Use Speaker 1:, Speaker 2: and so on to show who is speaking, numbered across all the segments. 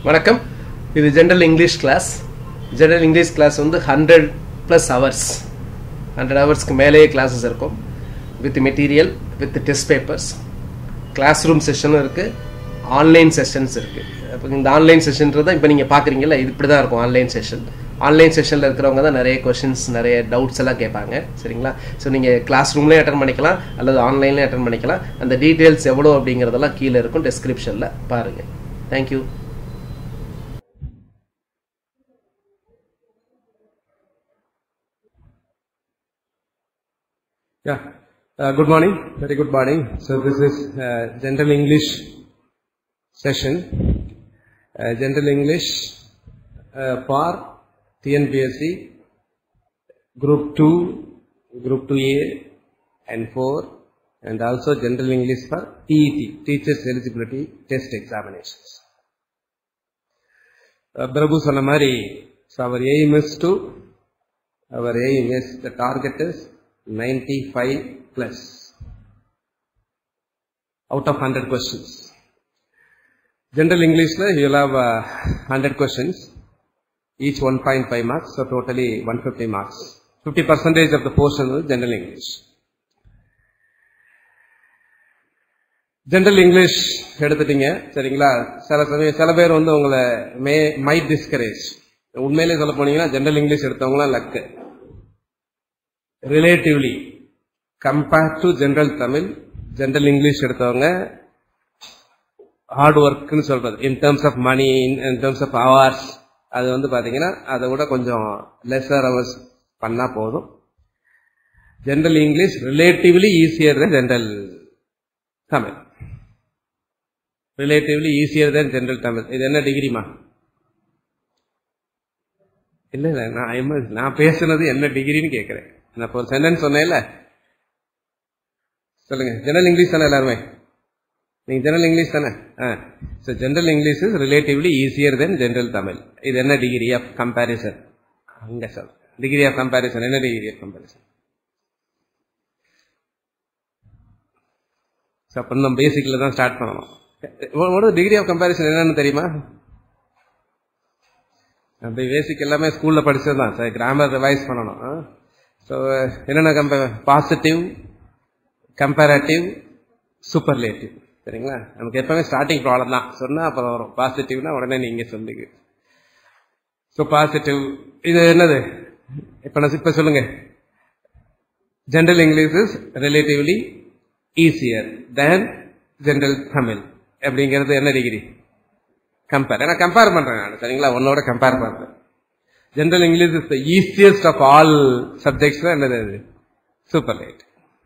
Speaker 1: வணக்கம் இது general English class general English class வந்து ஹண்ட்ரட் ப்ளஸ் ஹவர்ஸ் ஹண்ட்ரட் ஹவர்ஸ்க்கு மேலேயே கிளாஸஸ் இருக்கும் with material with test papers class room செஷனும் இருக்குது ஆன்லைன் செஷன்ஸ் இருக்குது இப்போ இந்த ஆன்லைன் செஷன்றது இப்போ நீங்கள் பார்க்குறீங்கல்ல இது இப்படி தான் இருக்கும் ஆன்லைன் செஷன் ஆன்லைன் செஷனில் இருக்கிறவங்க தான் நிறைய கொஷின்ஸ் நிறைய டவுட்ஸ் எல்லாம் கேட்பாங்க சரிங்களா ஸோ நீங்கள் கிளாஸ் ரூம்லேயே அட்டன் பண்ணிக்கலாம் அல்லது ஆன்லைன்லேயே அட்டன் பண்ணிக்கலாம் அந்த டீட்டெயில்ஸ் எவ்வளோ அப்படிங்கிறதெல்லாம் கீழே இருக்கும் டெஸ்கிரிப்ஷனில் பாருங்கள் thank you
Speaker 2: Yeah. Uh, good morning. Very good morning. So this is uh, General English session. Uh, General English uh, for TNPSC Group 2, Group 2A and 4 and also General English for TET, Teachers Eligibility Test Examinations. Uh, Prabhu சொன்ன மாதிரி so our aim is to our aim is the target is 95 plus out of 100 questions. General English, la, you will have uh, 100 questions, each 1.5 marks, so totally 150 marks. 50 percentage of the portion is General English. General English எடுத்துட்டீங்க சரிங்களா சில சமயம் சில பேர் வந்து உங்களை மே might discourage உண்மையிலே சொல்ல போனீங்கன்னா ஜென்ரல் இங்கிலீஷ் எடுத்தவங்களாம் luck relatively compare to general Tamil general English எடுத்தவங்க ஹார்ட் ஒர்க்னு சொல்றது in terms of money in terms of hours அது வந்து பாத்தீங்கன்னா அதை விட கொஞ்சம் லெஸர் ஹவர்ஸ் பண்ணா போதும் ஜென்ரல் இங்கிலீஷ் ரிலேட்டிவ்லி ஈஸியர் தான் ஜென்ரல் தமிழ் ரிலேட்டிவ்லி ஈஸியர் தான் ஜென்ரல் தமிழ் இது என்ன டிகிரிமா இல்ல இல்ல நான் எம்ம- நான் பேசுனது என்ன டிகிரின்னு கேட்கிறேன் நான் இப்போ ஒரு சென்டென்ஸ் சொன்னேன்ல சொல்லுங்க ஜெனரல் இங்கிலீஷ் தானே எல்லாருமே நீங்க ஜெனரல் இங்கிலீஷ் தானே ஆ so general English is relatively easier then general Tamil இது என்ன டிகிரி ஆஃப் கம்பேரிசன் அங்க சொல் டிகிரி ஆஃப் கம்பேரிசன் என்ன டிகிரி ஆஃப் கம்பேரிசன் ஸோ அப்போ நம்ம பேசிக்கில் தான் ஸ்டார்ட் பண்ணணும் உங்களோட டிகிரி ஆஃப் கம்பேரிசன் என்னன்னு தெரியுமா அப்படி பேசிக் எல்லாமே ஸ்கூல்ல படிச்சது தான் சார் கிராமர் ரிவைஸ் பண்ணணும் ஸோ என்னென்ன கம்பே பாசிட்டிவ் கம்பேரேட்டிவ் சூப்பர்லேட்டிவ் சரிங்களா நமக்கு எப்பவுமே ஸ்டார்டிங் ப்ராப்ளம் தான் சொன்னா அப்புறம் வரும் பாசிட்டிவ்னா உடனே நீங்க சொல்லுங்க ஸோ பாசிட்டிவ் இது என்னது இப்ப நான் இப்ப சொல்லுங்க general English is relatively easier then general Tamil அப்படிங்கிறது என்ன டிகிரி கம்பேர் ஏன்னா கம்பேர் பண்றேன் நான் சரிங்களா உன்னோட கம்பேர் பண்றேன் general English is the easiest of all subjects என்னது அது super light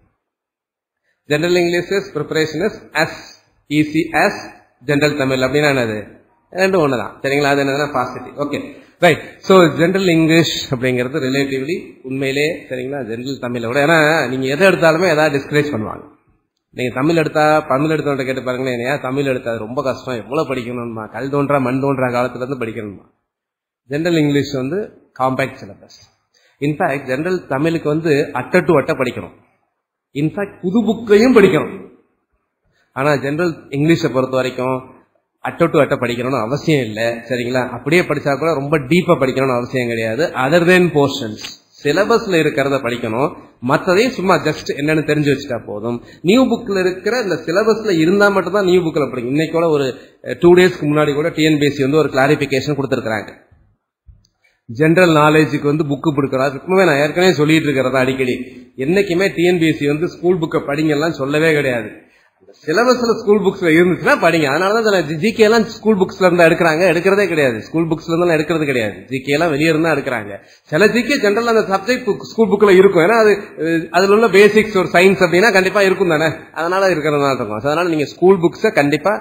Speaker 2: general English preparation is as easy as general Tamil அப்படின்னா என்னது ரெண்டும் ஒன்று தான் சரிங்களா அது என்னதுன்னா positive okay right so general English அப்படிங்கிறது ரிலேட்டிவ்லி உண்மையிலே சரிங்களா ஜென்ரல் தமிழை விட ஏன்னா நீங்க எதை எடுத்தாலுமே ஏதாவது டிஸ்கரேஜ் பண்ணுவாங்க நீங்க தமிழ் எடுத்தா தமிழ் எடுத்தவன்ட்ட கேட்டு பாருங்களேன் என்னையா தமிழ் எடுத்தா அது ரொம்ப கஷ்டம் எவ்வளவு படிக்கணும்மா கல் தோன்றா மண் தோன்றா காலத்துல இருந்து படிக்கணுமா ஜென்ரல் இங்கிலீஷ் வந்து காம்பேக்ட் சிலபஸ் இன்ஃபேக்ட் ஜென்ரல் தமிழுக்கு வந்து அட்டை டு அட்டை படிக்கணும் இன்ஃபேக்ட் புது புக்கையும் படிக்கணும் ஆனா ஜென்ரல் இங்கிலீஷை பொறுத்த வரைக்கும் அட்டை டு அட்டை படிக்கணும்னு அவசியம் இல்லை சரிங்களா அப்படியே படிச்சா கூட ரொம்ப டீப்பா படிக்கணும்னு அவசியம் கிடையாது அதர் தென் போர்ஷன்ஸ் சிலபஸ்ல இருக்கிறத படிக்கணும் மற்றதையும் சும்மா ஜஸ்ட் என்னன்னு தெரிஞ்சு வச்சுட்டா போதும் நியூ புக்ல இருக்கிற இந்த சிலபஸ்ல இருந்தா மட்டும் தான் நியூ புக்ல படிக்கும் இன்னைக்கு கூட ஒரு டூ டேஸ்க்கு முன்னாடி கூட டிஎன்பிஎஸ்சி வந்து ஒரு கிளாரிபிகேஷன் கொடுத்துருக்காங்க ஜென்ரல் நாலேஜுக்கு வந்து புக்கு கொடுக்குறா சும்மாவே நான் ஏற்கனவே சொல்லிட்டு இருக்கிறதா அடிக்கடி என்னைக்குமே டிஎன்பிஎஸ்சி வந்து ஸ்கூல் புக்கை படிங்கலாம் சொல்லவே கிடையாது அந்த சிலபஸ்ல ஸ்கூல் புக்ஸ்ல இருந்துச்சுன்னா படிங்க அதனாலதான் ஜிகே எல்லாம் ஸ்கூல் புக்ஸ்ல இருந்தா எடுக்கிறாங்க எடுக்கிறதே கிடையாது ஸ்கூல் புக்ஸ்ல இருந்தா எடுக்கிறது கிடையாது ஜிகே எல்லாம் வெளியே இருந்தா எடுக்கிறாங்க சில ஜிகே ஜென்ரல் அந்த சப்ஜெக்ட் ஸ்கூல் புக்ல இருக்கும் ஏன்னா அது அஹ், அதுல உள்ள பேசிக்ஸ் ஒரு சயின்ஸ் அப்படின்னா கண்டிப்பா இருக்கும் தானே அதனால இருக்கிறதுனால இருக்கும் So, அதனால நீங்க ஸ்கூல் புக்ஸை கண்டிப்பா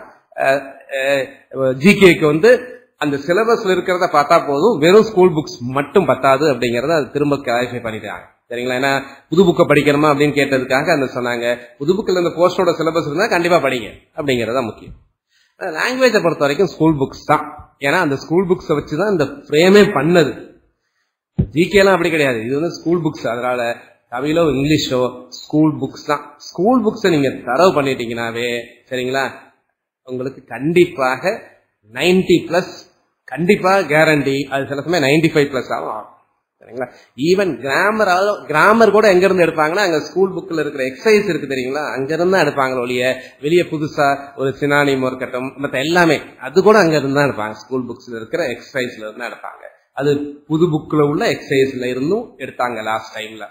Speaker 2: ஜிகேக்கு வந்து அந்த சிலபஸ்ல இருக்கிறத பார்த்தா போதும் வெறும் ஸ்கூல் புக்ஸ் மட்டும் பத்தாது அப்படிங்கறத அது திரும்ப கிளாரிஃபை பண்ணிட்டாங்க சரிங்களா ஏன்னா புது புக்கை படிக்கணுமா அப்படின்னு கேட்டதுக்காக அந்த சொன்னாங்க புது புக்கில் இந்த கோர்ஸோட சிலபஸ் இருந்தா கண்டிப்பா படிங்க அப்படிங்கறத முக்கியம் லாங்குவேஜை பொறுத்த வரைக்கும் ஸ்கூல் புக்ஸ் தான் ஏன்னா அந்த ஸ்கூல் புக்ஸை வச்சு தான் இந்த ஃப்ரேமே பண்ணது ஜிகே எல்லாம் அப்படி கிடையாது இது வந்து ஸ்கூல் புக்ஸ் அதனால தமிழோ இங்கிலீஷோ ஸ்கூல் புக்ஸ் தான் ஸ்கூல் புக்ஸை நீங்க தரவு பண்ணிட்டீங்கன்னாவே சரிங்களா உங்களுக்கு கண்டிப்பாக 90 பிளஸ் கண்டிப்பா கேரண்டி அது சில சமயம் நைன்டி ஃபைவ் பிளஸ் ஆகும் ஆகும். சரிங்களா ஈவன் கிராமர் கிராமர் கூட எங்க இருந்து எடுப்பாங்கன்னா அங்க ஸ்கூல் புக்ல இருக்கிற எக்ஸசைஸ் இருக்கு தெரியுங்களா அங்க இருந்து தான் எடுப்பாங்க ஒழிய வெளியே புதுசா ஒரு சினானிம் இருக்கட்டும் மத்த எல்லாமே அது கூட அங்க இருந்து தான் எடுப்பாங்க ஸ்கூல் புக்ஸ்ல இருக்கிற எக்ஸசைஸ்ல இருந்து தான் எடுப்பாங்க அது புது புக்ல உள்ள எக்ஸசைஸ்ல இருந்தும் எடுத்தாங்க லாஸ்ட் டைம்ல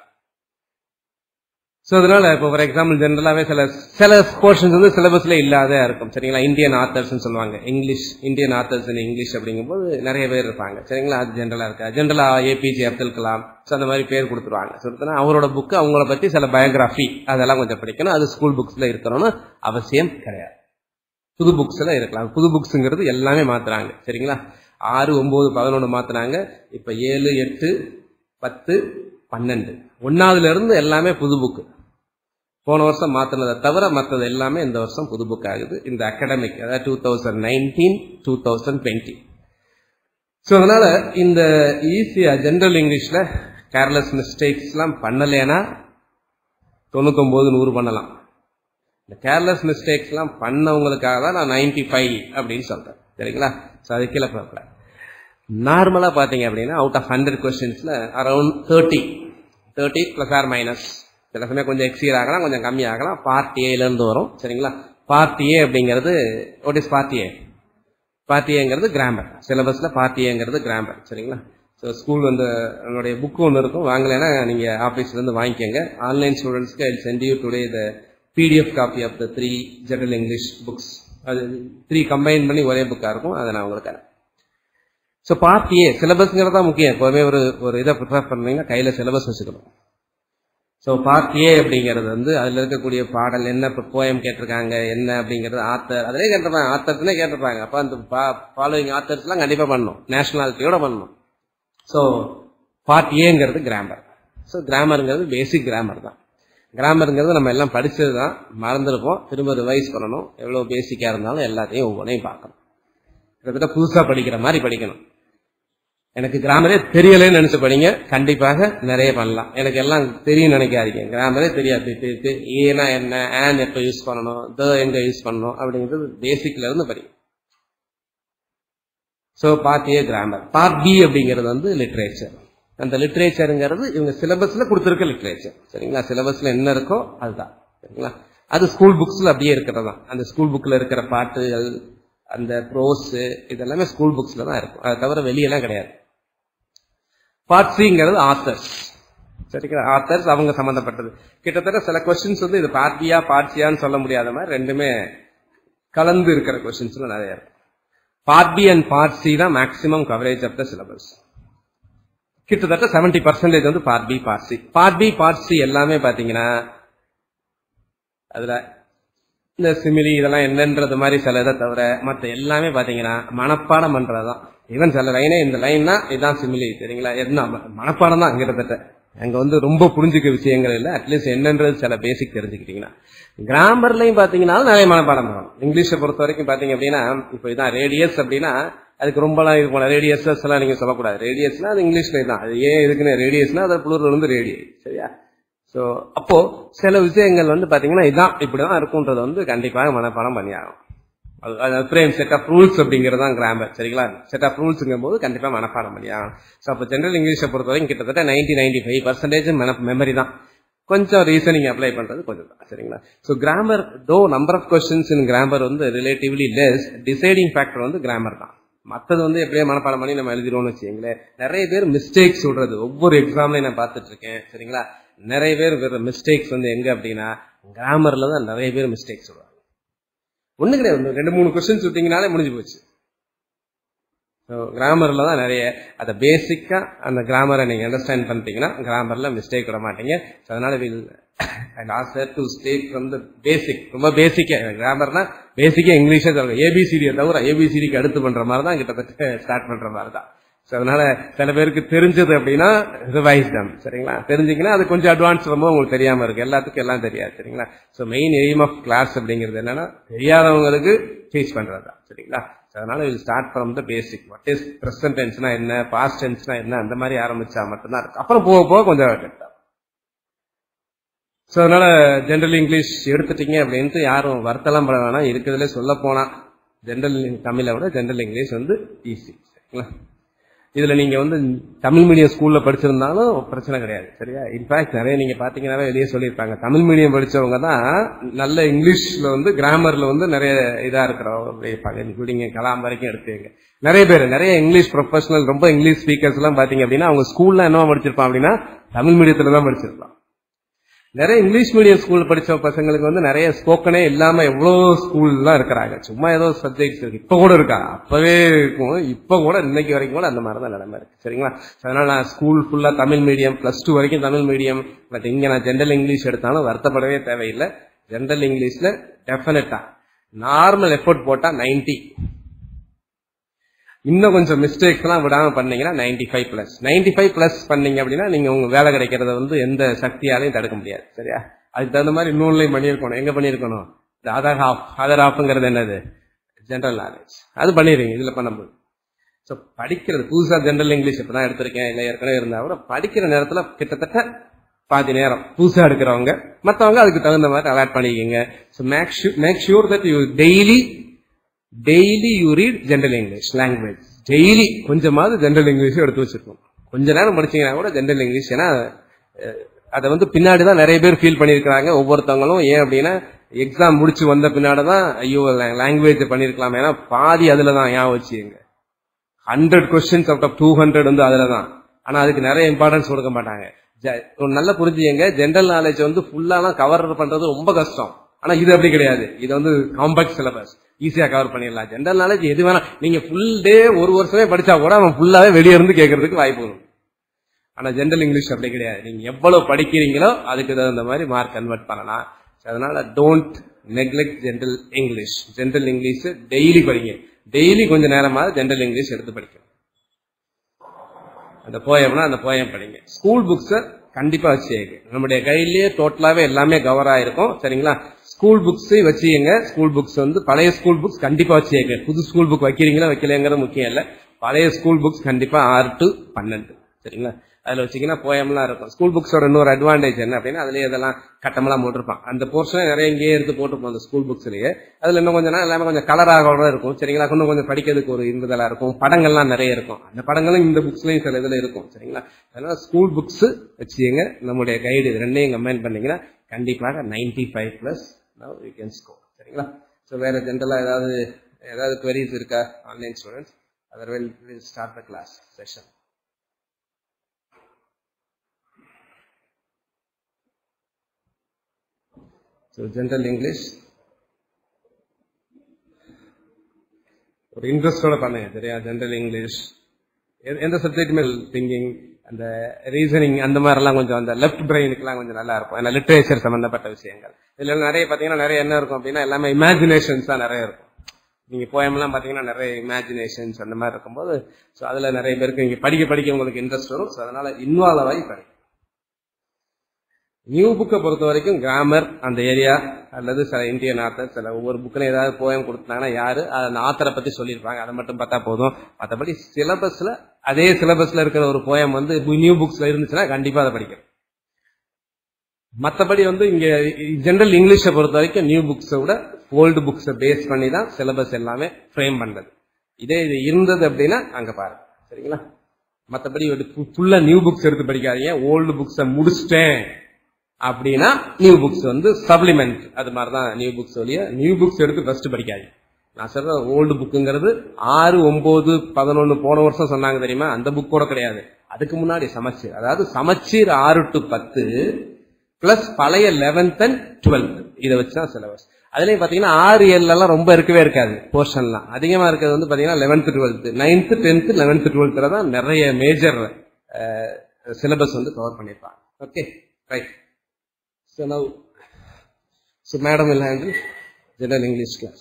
Speaker 2: சோ அதனால இப்போ ஃபார் எக்ஸாம்பிள் ஜென்ரலாவே சில சில போர்ஷன்ஸ் வந்து சிலபஸ்ல இல்லாத இருக்கும் சரிங்களா இந்தியன் ஆத்தர்ஸ் சொல்லுவாங்க English Indian authors in English அப்படிங்கும்போது நிறைய பேர் இருப்பாங்க சரிங்களா அது ஜென்ரலா இருக்கு ஜென்ரலா ஏபிஜே அப்துல் கலாம் ஸோ அந்த மாதிரி பேர் கொடுத்துருவாங்க சொல்லிட்டுனா அவரோட புக்கு அவங்கள பத்தி சில பயோகிராஃபி அதெல்லாம் கொஞ்சம் படிக்கணும் அது ஸ்கூல் புக்ஸ்ல இருக்கணும்னு அவசியம் கிடையாது புது புக்ஸ்ல இருக்கலாம் புது புக்ஸ்ங்கிறது எல்லாமே மாத்துறாங்க சரிங்களா ஆறு ஒன்பது பதினொன்று மாத்துனாங்க இப்ப ஏழு எட்டு பத்து பன்னெண்டு ஒன்னாவதுல இருந்து எல்லாமே புது புக்கு போன வருஷம் மாத்தினதை தவிர மற்றது எல்லாமே இந்த வருஷம் புது புக் ஆகுது இந்த அகாடமிக் அதாவது two thousand nineteen two thousand twenty so அதனால இந்த ஈஸியா ஜென்ரல் இங்கிலீஷ்ல கேர்லெஸ் மிஸ்டேக்ஸ் எல்லாம் பண்ணலைன்னா தொண்ணூத்தொன்பது நூறு பண்ணலாம் இந்த கேர்லெஸ் மிஸ்டேக்ஸ் எல்லாம் பண்ணவங்களுக்காக தான் நான் நைன்டி ஃபைவ் அப்படின்னு சொல்றேன் சரிங்களா ஸோ அது கீழே பார்க்கல நார்மலா பாத்தீங்க அப்படின்னா அவுட் ஆஃப் ஹண்ட்ரட் கொஸ்டின்ஸ்ல around thirty thirty plus or minus சில சமயம் கொஞ்சம் எக்ஸீர் ஆகலாம் கொஞ்சம் கம்மி ஆகலாம் பார்ட் ஏல இருந்து வரும் சரிங்களா பார்ட் ஏ அப்படிங்கிறது what is part A part ஏங்கிறது கிராமர் சிலபஸ்ல பார்ட் ஏங்கிறது கிராமர் சரிங்களா ஸோ ஸ்கூல் வந்து என்னுடைய புக் ஒன்று இருக்கும் வாங்கலைன்னா நீங்க ஆஃபீஸ்ல இருந்து வாங்கிக்கோங்க ஆன்லைன் ஸ்டூடெண்ட்ஸ்க்கு I sent you today the PDF copy of the three general English books அது த்ரீ கம்பைன் பண்ணி ஒரே புக்காக இருக்கும் அதை நான் உங்களுக்கு தரேன் ஸோ பார்ட் ஏ சிலபஸ்ங்கிறது தான் முக்கியம் எப்போவுமே ஒரு ஒரு இதை ப்ரிப்பேர் பண்ணீங்கன்னா கையில் சிலபஸ் வச்சுக்கணும் ஸோ பார்ட் ஏ அப்படிங்கிறது வந்து அதில் இருக்கக்கூடிய பாடல் என்ன இப்போ போயம் கேட்டிருக்காங்க என்ன அப்படிங்கிறது ஆத்தர் அதிலே கேட்டிருப்பாங்க ஆத்தர்ஸ்னே கேட்டிருப்பாங்க அப்போ அந்த ஃபாலோயிங் ஆத்தர்ஸ்லாம் கண்டிப்பாக பண்ணணும் நேஷனாலிட்டியோட பண்ணணும் ஸோ பார்ட் ஏங்கிறது கிராமர் ஸோ கிராமருங்கிறது பேசிக் கிராமர் தான் கிராமருங்கிறது நம்ம எல்லாம் படிச்சது தான் மறந்துருப்போம் திரும்ப ரிவைஸ் பண்ணணும் எவ்வளோ பேசிக்காக இருந்தாலும் எல்லாத்தையும் ஒவ்வொன்றையும் பார்க்கணும் கிட்டத்தட்ட புதுசாக படிக்கிற மாதிரி படிக்கணும் எனக்கு கிராமரே தெரியலன்னு நினைச்சு படிங்க கண்டிப்பாக நிறைய பண்ணலாம் எனக்கு எல்லாம் தெரியும் நினைக்காதீங்க கிராமரே தெரியாது ஏனா என்ன ஆன் எப்ப யூஸ் பண்ணணும் த எங்க யூஸ் பண்ணணும் அப்படிங்கிறது பேசிக்ல இருந்து படிங்க so part A grammar part B அப்படிங்கிறது வந்து லிட்ரேச்சர் அந்த லிட்ரேச்சருங்கிறது இவங்க சிலபஸ்ல கொடுத்துருக்க லிட்ரேச்சர் சரிங்களா சிலபஸ்ல என்ன இருக்கோ அதுதான் சரிங்களா அது ஸ்கூல் புக்ஸ்ல அப்படியே இருக்கிறது தான் அந்த ஸ்கூல் புக்ல இருக்கிற பாட்டுகள் அந்த ப்ரோஸ் இதெல்லாமே ஸ்கூல் புக்ஸ்ல தான் இருக்கும் அதை தவிர வெளியெல்லாம் கிடையாது பார்ட் சிங்கிறது ஆத்தர்ஸ் சரிங்களா ஆத்தர்ஸ் அவங்க சம்பந்தப்பட்டது கிட்டத்தட்ட சில கொஸ்டின்ஸ் வந்து இது பார்ட்டியா பார்ட்சியான்னு சொல்ல முடியாத மாதிரி ரெண்டுமே கலந்து இருக்கிற கொஸ்டின்ஸ் நிறைய இருக்கும் part B and part C தான் maximum coverage of the syllabus கிட்டத்தட்ட செவன்டி பர்சன்டேஜ் வந்து part B part C part B part C எல்லாமே பாத்தீங்கன்னா அதுல இந்த சிமிலி இதெல்லாம் என்னன்றது மாதிரி சில இதை தவிர மற்ற எல்லாமே பாத்தீங்கன்னா மனப்பாடம் பண்றதுதான் ஈவன் சில லைனே இந்த லைன்னா இதுதான் சிமிலி சரிங்களா என்ன மனப்பாடம் தான் கிட்டத்தட்ட அங்க வந்து ரொம்ப புரிஞ்சுக்க விஷயங்கள் இல்லை அட்லீஸ்ட் என்னன்றது சில பேசிக் தெரிஞ்சுக்கிட்டீங்கன்னா கிராமர்லயும் பாத்தீங்கன்னா நிறைய மனப்பாடம் பண்ணணும் இங்கிலீஷை பொறுத்த வரைக்கும் பாத்தீங்க அப்படின்னா இப்போ இதான் ரேடியஸ் அப்படின்னா அதுக்கு ரொம்பலாம் இது போல ரேடியஸ் எல்லாம் நீங்க சொல்லக்கூடாது ரேடியஸ்னா அது இங்கிலீஷ்ல தான் அது ஏன் எதுக்குன்னு ரேடியஸ்னா அது புளூர்ல இருந்து ரேடியை சரியா சோ அப்போ சில விஷயங்கள் வந்து பாத்தீங்கன்னா இதான் இப்படிதான் இருக்கும்ன்றது வந்து கண்டிப்பாக மனப்பாடம் பண்ணி ஆகும் அது ஃப்ரேம் செட் ஆஃப் ரூல்ஸ் அப்படிங்கிறது தான் கிராமர் சரிங்களா செட் ஆஃப் ரூல்ஸ்ங்கும் போது கண்டிப்பா மனப்பாடம் பண்ணி ஆகும் ஸோ அப்போ ஜென்ரல் இங்கிலீஷை பொறுத்த வரைக்கும் கிட்டத்தட்ட ninety ninety five percentage memory தான் கொஞ்சம் ரீசனிங் அப்ளை பண்றது கொஞ்சம் தான் சரிங்களா so grammar though number of questions in grammar வந்து ரிலேட்டிவ்லி லெஸ் டிசைடிங் ஃபேக்டர் வந்து கிராமர் தான் மற்றது வந்து எப்படியே மனப்பாடம் பண்ணி நம்ம எழுதிடுவோம்னு வச்சுங்களேன் நிறைய பேர் மிஸ்டேக்ஸ் சொல்றது ஒவ்வொரு எக்ஸாம்லையும் நான் பார்த்துட்டு இருக்கேன் சரிங்களா நிறைய பேர் மிஸ்டேக்ஸ் வந்து எங்க அப்படின்னா கிராமர்ல தான் நிறைய பேர் மிஸ்டேக்ஸ் சொல்றாங்க ஒண்ணு கிடையாது ரெண்டு மூணு கொஸ்டின்ஸ் விட்டீங்கனாலே முடிஞ்சு போச்சு கிராமர்ல தான் நிறைய அதை பேசிக்கா அந்த கிராமரை நீங்க அண்டர்ஸ்டாண்ட் பண்ணிட்டீங்கன்னா கிராமர்ல மிஸ்டேக் விட மாட்டீங்க அதனால will assure to stack from the basic ரொம்ப பேசிக்கா கிராமர்னா பேசிக்கா இங்கிலீஷே சொல்லுங்க ஏபிசிடியை தவிர ஏபிசிடிக்கு அடுத்து பண்ற மாதிரி தான் கிட்டத்தட்ட ஸ்டார்ட் பண்ற மாதிரி தான் ஸோ அதனால சில பேருக்கு தெரிஞ்சது அப்படின்னா ரிவைஸ் தான் சரிங்களா தெரிஞ்சிங்கன்னா அது கொஞ்சம் அட்வான்ஸ் ரொம்ப உங்களுக்கு தெரியாம இருக்கு எல்லாத்துக்கும் எல்லாம் தெரியாது சரிங்களா so main aim of class அப்படிங்கிறது என்னன்னா தெரியாதவங்களுக்கு டீச் பண்றது தான் சரிங்களா அதனால இது start from the basic what is present டென்ஸ்னா என்ன பாஸ்ட் டென்ஸ்னா என்ன அந்த மாதிரி ஆரம்பிச்சா மட்டும்தான் இருக்கு அப்புறம் போக போக கொஞ்சம் ஸோ அதனால ஜென்ரல் இங்கிலீஷ் எடுத்துட்டீங்க அப்படின்ட்டு யாரும் வருத்தலாம் பட வேணாம் இருக்கிறதுல சொல்ல போனா ஜென்ரல் தமிழை விட ஜென்ரல் இங்கிலீஷ் வந்து ஈஸி சரிங்களா? இதுல நீங்க வந்து தமிழ் மீடியம் ஸ்கூல்ல படிச்சிருந்தாலும் பிரச்சனை கிடையாது சரியா இன்ஃபேக்ட் நிறைய நீங்க பாத்தீங்கன்னா வெளியே சொல்லியிருப்பாங்க தமிழ் மீடியம் படிச்சவங்க தான் நல்ல இங்கிலீஷ்ல வந்து கிராமர்ல வந்து நிறைய இதா இருக்கிறவங்க இருப்பாங்க இன்க்ளூடிங் கலாம் வரைக்கும் எடுத்துங்க நிறைய பேர் நிறைய இங்கிலீஷ் ப்ரொஃபஷனல் ரொம்ப இங்கிலீஷ் ஸ்பீக்கர்ஸ் எல்லாம் பாத்தீங்க அப்படின்னா அவங்க ஸ்கூல்ல என்ன படிச்சிருப்பான் அப்படின்னா தமிழ் மீடியத்துல தான் படிச்சிருப்பான் நிறைய இங்கிலீஷ் மீடியம் ஸ்கூல் படிச்ச பசங்களுக்கு வந்து நிறைய ஸ்போக்கனே இல்லாம எவ்வளவு ஸ்கூல்லாம் இருக்கிறாங்க சும்மா ஏதோ சப்ஜெக்ட்ஸ் இருக்கு இப்ப கூட இருக்கா அப்பவே இருக்கும் இப்ப கூட இன்னைக்கு வரைக்கும் கூட அந்த மாதிரி தான் நிலைமை இருக்கு சரிங்களா அதனால நான் ஸ்கூல் ஃபுல்லா தமிழ் மீடியம் பிளஸ் டூ வரைக்கும் தமிழ் மீடியம் பட் இங்க நான் ஜென்ரல் இங்கிலீஷ் எடுத்தாலும் வருத்தப்படவே தேவையில்லை ஜென்ரல் இங்கிலீஷ்ல டெஃபினட்டா நார்மல் எஃபோர்ட் போட்டா 90 இன்னும் கொஞ்சம் மிஸ்டேக்ஸ் எல்லாம் விடாம பண்ணீங்கன்னா 95 five plus ninety five plus பண்ணீங்க அப்படின்னா நீங்க உங்க வேலை கிடைக்கிறத வந்து எந்த சக்தியாலையும் தடுக்க முடியாது சரியா அதுக்கு தகுந்த மாதிரி இன்னொன்னுலையும் பண்ணியிருக்கணும் எங்க பண்ணியிருக்கணும் அதர் ஹாஃப் அதர் ஹாஃப்ங்கிறது என்னது ஜென்ரல் நாலேஜ் அது பண்ணிடுறீங்க இதுல பண்ணும்போது ஸோ படிக்கிறது புதுசா ஜென்ரல் இங்கிலீஷ் இப்பதான் எடுத்திருக்கேன் இல்லை ஏற்கனவே இருந்தா கூட படிக்கிற நேரத்துல கிட்டத்தட்ட பாதி நேரம் புதுசா எடுக்கிறவங்க மற்றவங்க அதுக்கு தகுந்த மாதிரி அலாட் பண்ணிக்கோங்க so make make sure that you daily daily you read general English language daily கொஞ்சமாவது ஜென்ரல் இங்கிலீஷ் எடுத்து வச்சிருக்கோம் கொஞ்ச நேரம் படிச்சீங்கன்னா கூட ஜென்ரல் இங்கிலீஷ் ஏன்னா அஹ், அதை வந்து பின்னாடி தான் நிறைய பேர் ஃபீல் பண்ணியிருக்கிறாங்க ஒவ்வொருத்தவங்களும் ஏன் அப்படின்னா எக்ஸாம் முடிச்சு வந்த பின்னாடி தான் ஐயோ லாங்குவேஜ் பண்ணிருக்கலாம் ஏன்னா பாதி அதுல தான் ஏன் வச்சுங்க hundred questions out of two hundred வந்து அதுல தான் ஆனா அதுக்கு நிறைய இம்பார்ட்டன்ஸ் கொடுக்க மாட்டாங்க ஜ- ஒரு நல்ல புரிஞ்சுங்க ஜென்ரல் நாலேஜ் வந்து ஃபுல்லாலாம் கவர் பண்றது ரொம்ப கஷ்டம் ஆனா இது அப்படி கிடையாது இது வந்து காம்பாக்ட் சிலபஸ் ஈஸியா கவர் பண்ணிடலாம் ஜென்ரல் நாலேஜ் எது வேணா நீங்க ஃபுல் டே ஒரு வருஷமே படிச்சா கூட அவன் ஃபுல்லாவே வெளியே இருந்து கேட்கறதுக்கு வாய்ப்பு உண்டு ஆனா ஜென்ரல் இங்கிலீஷ் அப்படி கிடையாது நீங்க எவ்வளவு படிக்கிறீங்களோ அதுக்கு தகுந்த மாதிரி மார்க் கன்வெர்ட் பண்ணலாம் So, அதனால don't neglect general English general English daily படிங்க டெய்லி கொஞ்ச நேரமாக ஜென்ரல் இங்கிலீஷ் எடுத்து படிக்கணும் அந்த போயம்னா அந்த போயம் படிங்க ஸ்கூல் புக்ஸ கண்டிப்பா வச்சுங்க நம்முடைய கையிலேயே டோட்டலாவே எல்லாமே கவர் ஆயிருக்கும் சரிங்களா ஸ்கூல் புக்ஸ் வச்சுக்கங்க ஸ்கூல் புக்ஸ் வந்து பழைய ஸ்கூல் புக்ஸ் கண்டிப்பா வச்சுக்கங்க புது ஸ்கூல் புக் வைக்கிறீங்களா வைக்கலங்கிறது முக்கியம் இல்ல பழைய ஸ்கூல் புக்ஸ் கண்டிப்பா ஆறு டு பன்னெண்டு சரிங்களா அதுல வச்சீங்கன்னா போயம்லாம் இருக்கும் ஸ்கூல் புக்ஸோட இன்னொரு அட்வான்டேஜ் என்ன அப்படின்னா அதுலயே இதெல்லாம் கட்டமெல்லாம் போட்டிருப்பான் அந்த போர்ஷன் நிறைய இங்கேயே எடுத்து போட்டிருப்போம் அந்த ஸ்கூல் புக்ஸ்லயே அதுல இன்னும் கொஞ்சம் நாள் எல்லாமே கொஞ்சம் கலராக இருக்கும் சரிங்களா இன்னும் கொஞ்சம் படிக்கிறதுக்கு ஒரு இன்பதலா இருக்கும் படங்கள்லாம் நிறைய இருக்கும் அந்த படங்களும் இந்த புக்ஸ்லயும் சில இதுல இருக்கும் சரிங்களா அதனால ஸ்கூல் புக்ஸ் வச்சுங்க நம்முடைய கைடு இது ரெண்டையும் கம்பைன் பண்ணீங்கன்னா கண்டிப்பாக 95 five plus you can score சரிங்களா ஸோ வேற ஜென்ரலா ஏதாவது ஏதாவது queries இருக்கா online students otherwise start the class session so general English ஒரு இன்ட்ரெஸ்டோட பண்ணுங்க சரியா ஜென்ரல் இங்கிலீஷ் எந்த சப்ஜெக்ட்டுமே திங்கிங் அந்த ரீசனிங் அந்த மாதிரிலாம் கொஞ்சம் அந்த லெஃப்ட் பிரெயினுக்குலாம் கொஞ்சம் நல்லா இருக்கும் ஏன்னா லிட்ரேச்சர் சம்பந்தப்பட்ட விஷயங்கள் இதுல நிறைய பாத்தீங்கன்னா நிறைய என்ன இருக்கும் அப்படின்னா எல்லாமே இமேஜினேஷன்ஸ் தான் நிறைய இருக்கும் நீங்க போயம்லாம் பாத்தீங்கன்னா நிறைய இமேஜினேஷன்ஸ் அந்த மாதிரி இருக்கும்போது ஸோ அதுல நிறைய பேருக்கு நீங்க படிக்க படிக்க உங்களுக்கு இன்ட்ரெஸ்ட் வரும் ஸோ அதனால இன்வால்வ் ஆகி படிக்கும் நியூ புக்கை பொறுத்த வரைக்கும் கிராமர் அந்த ஏரியா அல்லது சில இந்தியன் ஆத்தர் சில ஒவ்வொரு புக்கில் ஏதாவது போயம் கொடுத்தாங்கன்னா யாரு அந்த ஆத்தரை பத்தி சொல்லியிருப்பாங்க அதை மட்டும் பார்த்தா போதும் மற்றபடி சிலபஸ்ல அதே சிலபஸ்ல இருக்கிற ஒரு போயம் வந்து நியூ புக்ஸ்ல இருந்துச்சுன்னா கண்டிப்பா அதை படிக்கணும் மற்றபடி வந்து இங்க ஜென்ரல் இங்கிலீஷை பொறுத்த வரைக்கும் நியூ புக்ஸை விட ஓல்டு புக்ஸை பேஸ் பண்ணி தான் சிலபஸ் எல்லாமே ஃப்ரேம் பண்றது இதே இது இருந்தது அப்படின்னா அங்க பாருங்க சரிங்களா மற்றபடி ஃபுல்லா நியூ புக்ஸ் எடுத்து படிக்காதீங்க ஓல்டு புக்ஸை முடிச்சிட்டேன் அப்படின்னா நியூ புக்ஸ் வந்து சப்ளிமெண்ட் அது மாதிரி தான் நியூ புக்ஸ் வழியா நியூ புக்ஸ் எடுத்து ஃபர்ஸ்ட் படிக்காதீங்க நான் சொல்ற ஓல்டு புக்குங்கிறது ஆறு ஒன்பது பதினொன்னு போன வருஷம் சொன்னாங்க தெரியுமா அந்த புக் கூட கிடையாது அதுக்கு முன்னாடி சமச்சீர் அதாவது சமச்சீர் ஆறு டு பத்து பிளஸ் பழைய லெவன்த் அண்ட் டுவெல்த் இதை வச்சுதான் சிலபஸ் அதுலயும் பாத்தீங்கன்னா ஆறு ஏழுல எல்லாம் ரொம்ப இருக்கவே இருக்காது போர்ஷன்லாம் அதிகமா இருக்கிறது வந்து பாத்தீங்கன்னா eleventh twelfth ninth tenth eleventh டுவெல்த்ல தான் நிறைய மேஜர் சிலபஸ் வந்து கவர் பண்ணிருப்பாங்க okay right So now, so madam will handle general English class.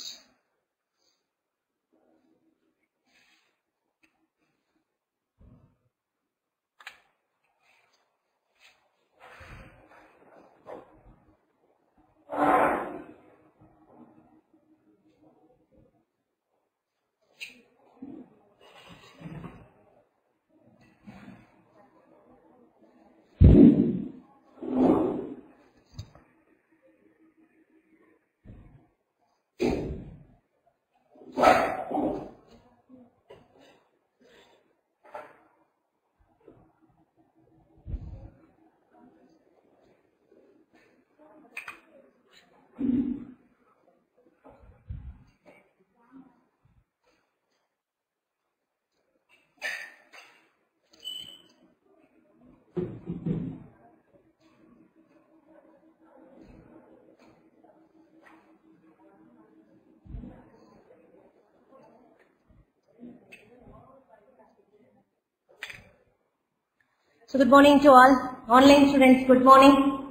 Speaker 3: So good morning to all online students. Good morning.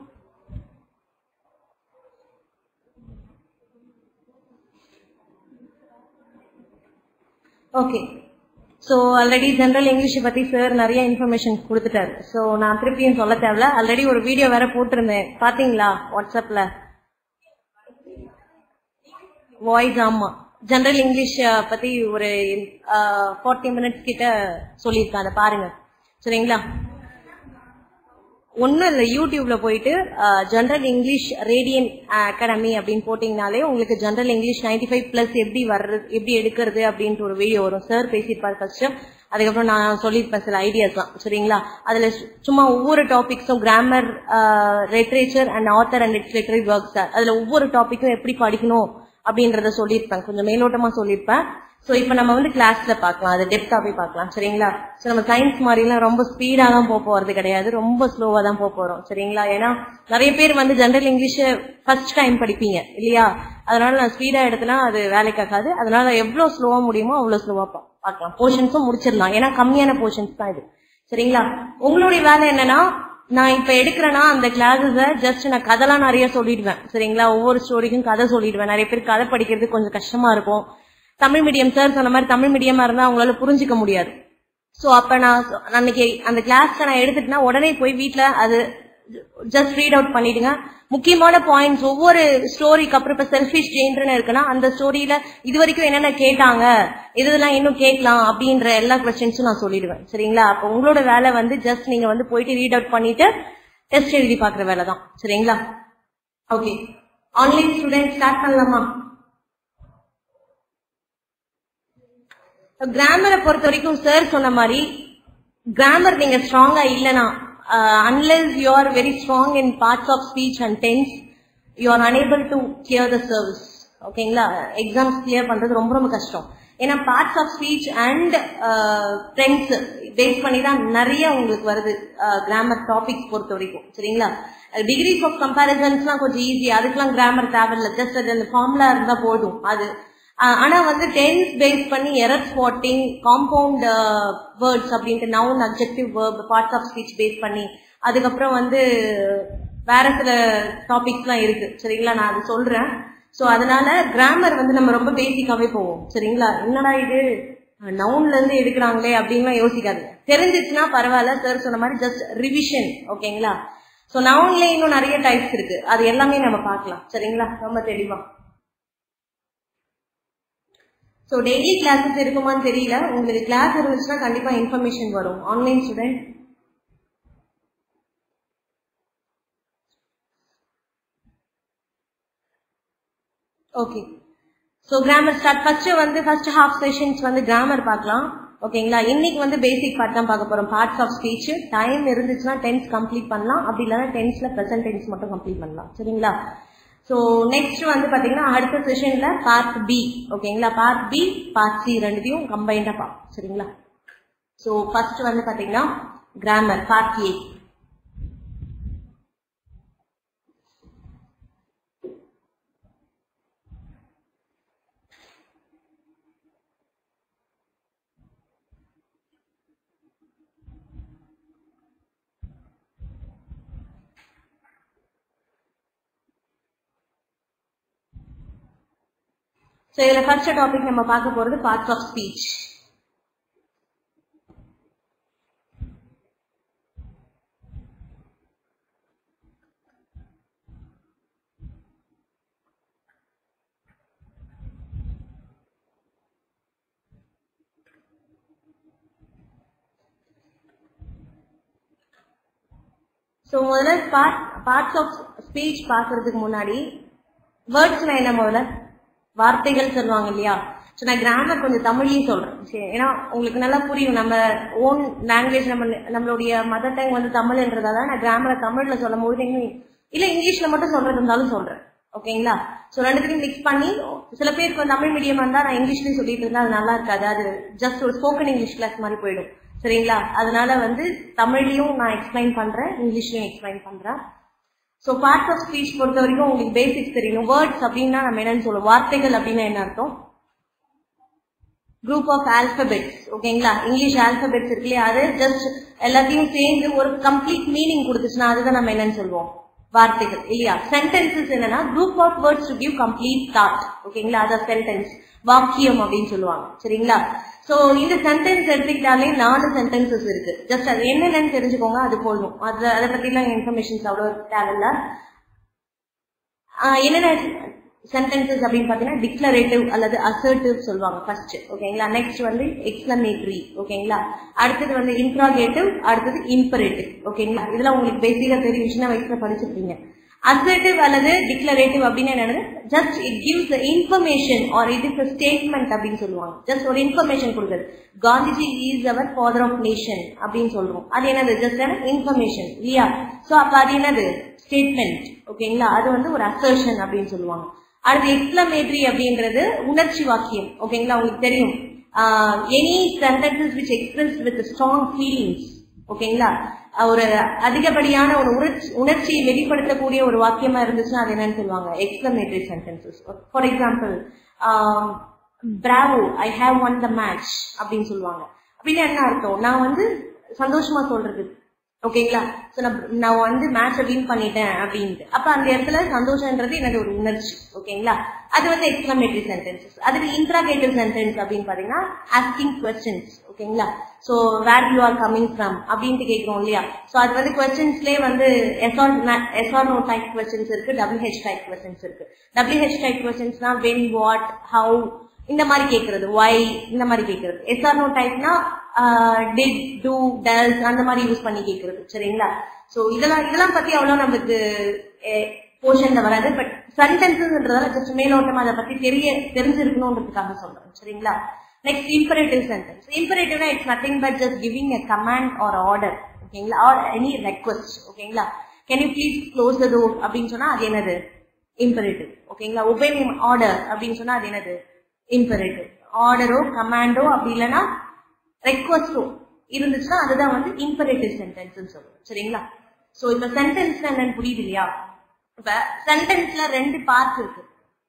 Speaker 3: Okay so already general இங்கிலீஷை பற்றி sir நிறைய information கொடுத்துட்டாரு so நான் திருப்பியும் சொல்ல தேவையில்ல ஆல்ரெடி ஒரு வீடியோ வேற போட்டிருந்தேன் பார்த்தீங்களா வாட்ஸ்அப்பில் வாய்ஸ் ஆமா ஜென்ரல் இங்கிலீஷ் பத்தி ஒரு ஃபார்ட்டி மினிட்ஸ் கிட்ட சொல்லியிருக்கேன் அதை பாருங்க சரிங்களா ஒன்றும் இல்லை யூடியூப்ல போயிட்டு ஜென்ரல் இங்கிலீஷ் ரேடியன் அகாடமி அப்படின்னு போட்டிங்கனாலே உங்களுக்கு general English ninety five plus எப்படி வர்றது எப்படி எடுக்கிறது அப்படின்ட்டு ஒரு வீடியோ வரும் சார் பேசியிருப்பார் ஃபர்ஸ்ட் அதுக்கப்புறம் நான் சொல்லியிருப்பேன் சில ஐடியாஸ்லாம் சரிங்களா அதில் சும்மா ஒவ்வொரு டாபிக்ஸும் grammar literature and author and its literary works அதில் ஒவ்வொரு டாப்பிக்கும் எப்படி படிக்கணும் அப்படின்றத சொல்லியிருப்பேன் கொஞ்சம் மேலோட்டமா சொல்லியிருப்பேன் ஸோ இப்போ நம்ம வந்து கிளாஸ்ல பார்க்கலாம் அது டெப்தா போய் பார்க்கலாம் சரிங்களா ஸோ நம்ம சயின்ஸ் மாதிரிலாம் ரொம்ப ஸ்பீடா தான் போக போறது கிடையாது ரொம்ப ஸ்லோவா தான் போக போறோம் சரிங்களா ஏன்னா நிறைய பேர் வந்து ஜென்ரல் இங்கிலீஷ் ஃபர்ஸ்ட் டைம் படிப்பீங்க இல்லையா அதனால நான் ஸ்பீடா எடுத்தனா அது வேலைக்காகாது அதனால எவ்வளவு ஸ்லோவா முடியுமோ அவ்வளவு ஸ்லோவா பார்க்கலாம் போர்ஷன்ஸும் முடிச்சிடலாம் ஏன்னா கம்மியான போர்ஷன்ஸ் தான் இது சரிங்களா உங்களுடைய வேலை என்னன்னா நான் இப்ப எடுக்கிறேன்னா அந்த கிளாஸஸ ஜஸ்ட் நான் கதைலாம் நிறைய சொல்லிடுவேன் சரிங்களா ஒவ்வொரு ஸ்டோரிக்கும் கதை சொல்லிடுவேன் நிறைய பேர் கதை படிக்கிறது கொஞ்சம் கஷ்டமா இருக்கும் தமிழ் மீடியம் சார் சொன்ன மாதிரி தமிழ் மீடியமா இருந்தா அவங்களால புரிஞ்சுக்க முடியாது சோ அப்ப நான் சொ- அன்னைக்கு அந்த கிளாஸ்க்கு நான் எடுத்துட்டேன்னா உடனே போய் வீட்ல அது ஜஸ்ட் ரீட் அவுட் பண்ணிடுங்க முக்கியமான பாயிண்ட்ஸ் ஒவ்வொரு ஸ்டோரிக்கு அப்புறம் இப்ப செல்ஃபிஷ் ஜெயின்ட்னு இருக்குன்னா அந்த ஸ்டோரியில இது வரைக்கும் என்னென்ன கேட்டாங்க இதெல்லாம் இன்னும் கேட்கலாம் அப்படின்ற எல்லா கொஸ்டின்ஸும் நான் சொல்லிடுவேன் சரிங்களா அப்ப உங்களோட வேலை வந்து ஜஸ்ட் நீங்க வந்து போயிட்டு ரீட் அவுட் பண்ணிட்டு டெஸ்ட் எழுதி பாக்குற வேலை தான் சரிங்களா ஓகே ஆன்லைன் ஸ்டூடெண்ட் ஸ்டார்ட் பண்ணலாமா கிராமரை பொறுத்த வரைக்கும் சார் சொன்ன மாதிரி கிராமர் நீங்க ஸ்ட்ராங்கா இல்லனா unless you are very strong in parts of speech and tense you are unable to clear the service ஓகேங்களா எக்ஸாம்ஸ் கிளியர் பண்றது ரொம்ப ரொம்ப கஷ்டம் ஏன்னா parts of speech and tense base பண்ணி தான் நிறைய உங்களுக்கு வருது கிராமர் டாபிக்ஸ் பொறுத்த வரைக்கும் சரிங்களா டிகிரிஸ் ஆஃப் கம்பேரிசன்ஸ்லாம் கொஞ்சம் ஈஸி அதுக்கெல்லாம் கிராமர் தேவையில்லை ஜஸ்ட் அது அந்த ஃபார்முலா இருந்தா போதும் அது ஆஹ் ஆனா வந்து டென்ஸ் பேஸ் பண்ணி எரர் ஸ்பாட்டிங் காம்பவுண்ட் வேர்ட்ஸ் அப்படின்ட்டு noun objective verb parts of speech base பண்ணி அதுக்கப்புறம் வந்து வேற சில டாபிக்ஸ்லாம் இருக்கு சரிங்களா நான் அது சொல்றேன் ஸோ அதனால கிராமர் வந்து நம்ம ரொம்ப பேசிக்காவே போவோம் சரிங்களா என்னடா இது நவுன்ல இருந்து எடுக்கிறாங்களே அப்படின்லாம் யோசிக்காதீங்க தெரிஞ்சிச்சுன்னா பரவாயில்ல சார் சொன்ன மாதிரி ஜஸ்ட் ரிவிஷன் ஓகேங்களா ஸோ நவுன்ல இன்னும் நிறைய டைப்ஸ் இருக்கு அது எல்லாமே நம்ம பார்க்கலாம் சரிங்களா ரொம்ப தெளிவா ஸோ டெய்லி கிளாஸஸ் இருக்குமான்னு தெரியல உங்களுக்கு கிளாஸ் இருந்துச்சுன்னா கண்டிப்பா இன்ஃபர்மேஷன் வரும் online student okay so grammar start first வந்து ஃபர்ஸ்ட் ஹாஃப் செஷன்ஸ் வந்து கிராமர் பார்க்கலாம் ஓகேங்களா இன்னைக்கு வந்து பேசிக் பார்ட் தான் பார்க்க போறோம் பார்ட்ஸ் ஆஃப் ஸ்பீச் டைம் இருந்துச்சுன்னா டென்ஸ் கம்ப்ளீட் பண்ணலாம் அப்படி இல்லைன்னா டென்ஸ்ல ப்ரெசன்ட் டென்ஸ் மட்டும் கம்ப்ளீட் பண்ணலாம் சரிங்களா ஸோ நெக்ஸ்ட் வந்து பாத்தீங்கன்னா அடுத்த செஷன்ல பார்ட் பி ஓகேங்களா பார்ட் பி பார்ட் சி ரெண்டுத்தையும் கம்பைண்டா பார்ப்போம் சரிங்களா ஸோ ஃபர்ஸ்ட் வந்து பாத்தீங்கன்னா கிராமர் பார்ட் ஏ ஸோ இதுல ஃபர்ஸ்ட் டாபிக் நம்ம பார்க்க போறது பார்ட்ஸ் ஆஃப் ஸ்பீச் ஸோ முதல்ல பார்ட் பார்ட்ஸ் ஆஃப் ஸ்பீச் பார்க்கறதுக்கு முன்னாடி வேர்ட்ஸ்னா என்ன முதல்ல வார்த்தைகள் சொல்லுவாங்க இல்லையா ஸோ நான் கிராமர் கொஞ்சம் தமிழ்லையும் சொல்றேன் சரி ஏன்னா உங்களுக்கு நல்லா புரியும் நம்ம ஓன் லாங்குவேஜ் நம்ம நம்மளுடைய மதர் டங் வந்து தமிழ்ன்றதால நான் கிராமரை தமிழ்ல சொல்லும் போது இன்னும் இல்ல இங்கிலீஷ்ல மட்டும் சொல்றது இருந்தாலும் சொல்றேன் ஓகேங்களா ஸோ ரெண்டுத்தையும் மிக்ஸ் பண்ணி சில பேருக்கு வந்து தமிழ் மீடியம் இருந்தா நான் இங்கிலீஷ்லயும் சொல்லிட்டு இருந்தா அது நல்லா இருக்காது அது ஜஸ்ட் ஒரு ஸ்போக்கன் இங்கிலீஷ் கிளாஸ் மாதிரி போயிடும் சரிங்களா அதனால வந்து தமிழ்லயும் நான் எக்ஸ்பிளைன் பண்றேன் இங்கிலீஷ்லயும் எக்ஸ்பிளைன் பண்றேன் ஸோ பார்ட்ஸ் ஆஃப் ஸ்பீச் பொறுத்த வரைக்கும் உங்களுக்கு பேசிக்ஸ் தெரியணும் வேர்ட்ஸ் அப்படின்னா நம்ம என்னன்னு சொல்லுவோம் வார்த்தைகள் அப்படின்னா என்ன அர்த்தம் குரூப் ஆஃப் ஆல்பபெட்ஸ் ஓகேங்களா இங்கிலீஷ் ஆல்பபெட்ஸ் இருக்கு இல்லையா அது ஜஸ்ட் எல்லாத்தையும் சேர்ந்து ஒரு கம்ப்ளீட் மீனிங் கொடுத்துச்சுன்னா அதுதான் நம்ம என்னன்னு சொல்லுவோம் வார்த்தைகள் இல்லையா சென்டென்சஸ் என்னன்னா group of words to give complete thought ஓகேங்களா அதான் சென்டென்ஸ் வாக்கியம் அப்படின்னு சொல்லுவாங்க சரிங்களா சோ இந்த சென்டென்ஸ் எடுத்துக்கிட்டாலே நாலு சென்டென்சஸ் இருக்கு ஜஸ்ட் அது என்னென்னு தெரிஞ்சுக்கோங்க அது போதும் அது அதை பத்திலாம் இன்ஃபர்மேஷன்ஸ் அவ்வளோ தேவையில்ல ஆஹ் என்னென்ன சென்டென்சஸ் அப்படின்னு பாத்தீங்கன்னா டிக்ளரேட்டிவ் அல்லது அசர்ட்டிவ் சொல்லுவாங்க ஃபர்ஸ்ட் ஓகேங்களா நெக்ஸ்ட் வந்து எக்ஸ்பிளமேட்டரி ஓகேங்களா அடுத்தது வந்து இன்ட்ராகேட்டிவ் அடுத்தது இம்பரேட்டிவ் ஓகேங்களா இதெல்லாம் உங்களுக்கு பேசிக்கா தெரியும் சின்ன வயசுல படிச்சிருப்பீங்க அசர்ட்டிவ் அல்லது டிக்ளரேட்டிவ் அப்படின்னு என்னது just it gives the information or it is statement அப்படின்னு சொல்லுவாங்க ஜஸ்ட் ஒரு இன்ஃபர்மேஷன் கொடுக்குறது Gandhiji is our father of nation அப்படின்னு சொல்றோம் அது என்னது ஜஸ்ட் இன்ஃபர்மேஷன் இல்லையா சோ அப்ப அது என்னது ஸ்டேட்மெண்ட் ஓகேங்களா அது வந்து ஒரு அசர்ஷன் அப்படின்னு சொல்லுவாங்க அடுத்து எக்ஸ்பிளமேட்டரி அப்படின்றது உணர்ச்சி வாக்கியம் ஓகேங்களா உங்களுக்கு தெரியும் any sentences which express with strong feelings ஓகேங்களா ஆஹ் ஒரு அதிகப்படியான ஒரு உணர்ச்சி உணர்ச்சியை வெளிப்படுத்தக்கூடிய ஒரு வாக்கியமா இருந்துச்சுன்னா அது என்னன்னு சொல்லுவாங்க exclamatory sentences for example bravo I have won the match அப்படின்னு சொல்லுவாங்க அப்படின்னு என்ன அர்த்தம் நான் வந்து சந்தோஷமா சொல்றது ஓகேங்களா சோ நான் நான் வந்து மேட்சை வின் பண்ணிட்டேன் அப்படின்ட்டு அப்ப அந்த இடத்துல சந்தோஷம்ன்றது எனக்கு ஒரு உணர்ச்சி ஓகேங்களா அது வந்து எக்ஸ்பிளமேட்டரி சென்டென்சஸ் அதுக்கு இன்ட்ராகேட்டிவ் சென்டென்ஸ் அப்படின்னு பாத்தீங்கன்னா ஆஸ்கிங் கொஸ்டின்ஸ் ஓகேங்களா so where you are coming from அப்படின்ட்டு கேட்கிறோம் இல்லையா சோ அது வந்து கொஸ்டின்ஸ்லேயே வந்து yes or yes or no type questions இருக்கு டபிள்யூஹெச் டைப் கொஸ்டின்ஸ் இருக்கு டபிள்யூஹெச் டைப் கொஸ்டின்ஸ்னா வென் வாட் ஹவு இந்த மாதிரி கேட்கறது ஒய் இந்த மாதிரி கேட்கறது எஸ்ஆர் நோ டைப்னா டிட் டூ டல்ஸ் அந்த மாதிரி யூஸ் பண்ணி கேட்கறது சரிங்களா சோ இதெல்லாம் இதெல்லாம் பத்தி அவ்வளவு நமக்கு போர்ஷன்ல வராது பட் சென்டென்சஸ்ன்றதால ஜஸ்ட் மேலோட்டமா அதை பத்தி தெரிய தெரிஞ்சிருக்கணும்ன்றதுக்காக சொல்றேன் சரிங்களா நெக்ஸ்ட் இம்பரேட்டிவ் சென்டென்ஸ் இம்பரேட்டிவ்னா it's nothing but just giving a command or order ஓகேங்களா ஆர் எனி ரெக்வஸ்ட் ஓகேங்களா can you please close the door அப்படின்னு சொன்னா அது என்னது இம்பரேட்டிவ் ஓகேங்களா ஒபே ஆர்டர் அப்படின்னு சொன்னா அது என்னது இம்பரேட்டிவ் ஆர்டரோ கமாண்டோ அப்படி இல்லைன்னா ரெக்வஸ்டோ இருந்துச்சுன்னா அதுதான் வந்து இம்பரேட்டிவ் சென்டென்ஸ் சொல்லுவோம் சரிங்களா சோ இப்ப சென்டென்ஸ் என்னன்னு புரியுது இல்லையா இப்ப சென்டென்ஸ்ல ரெண்டு பார்ட் இருக்கு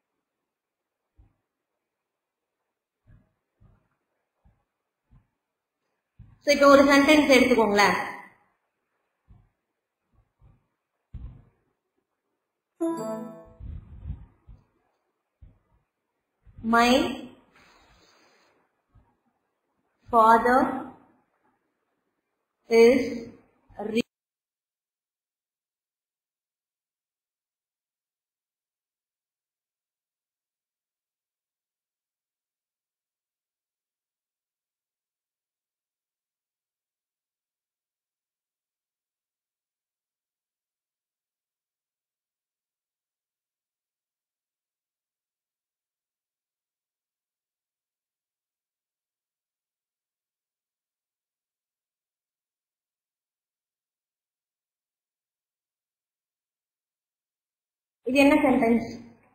Speaker 3: சோ இப்ப ஒரு சென்டென்ஸ் எடுத்துக்கோங்களேன் my father is re- இது என்ன சென்டென்ஸ்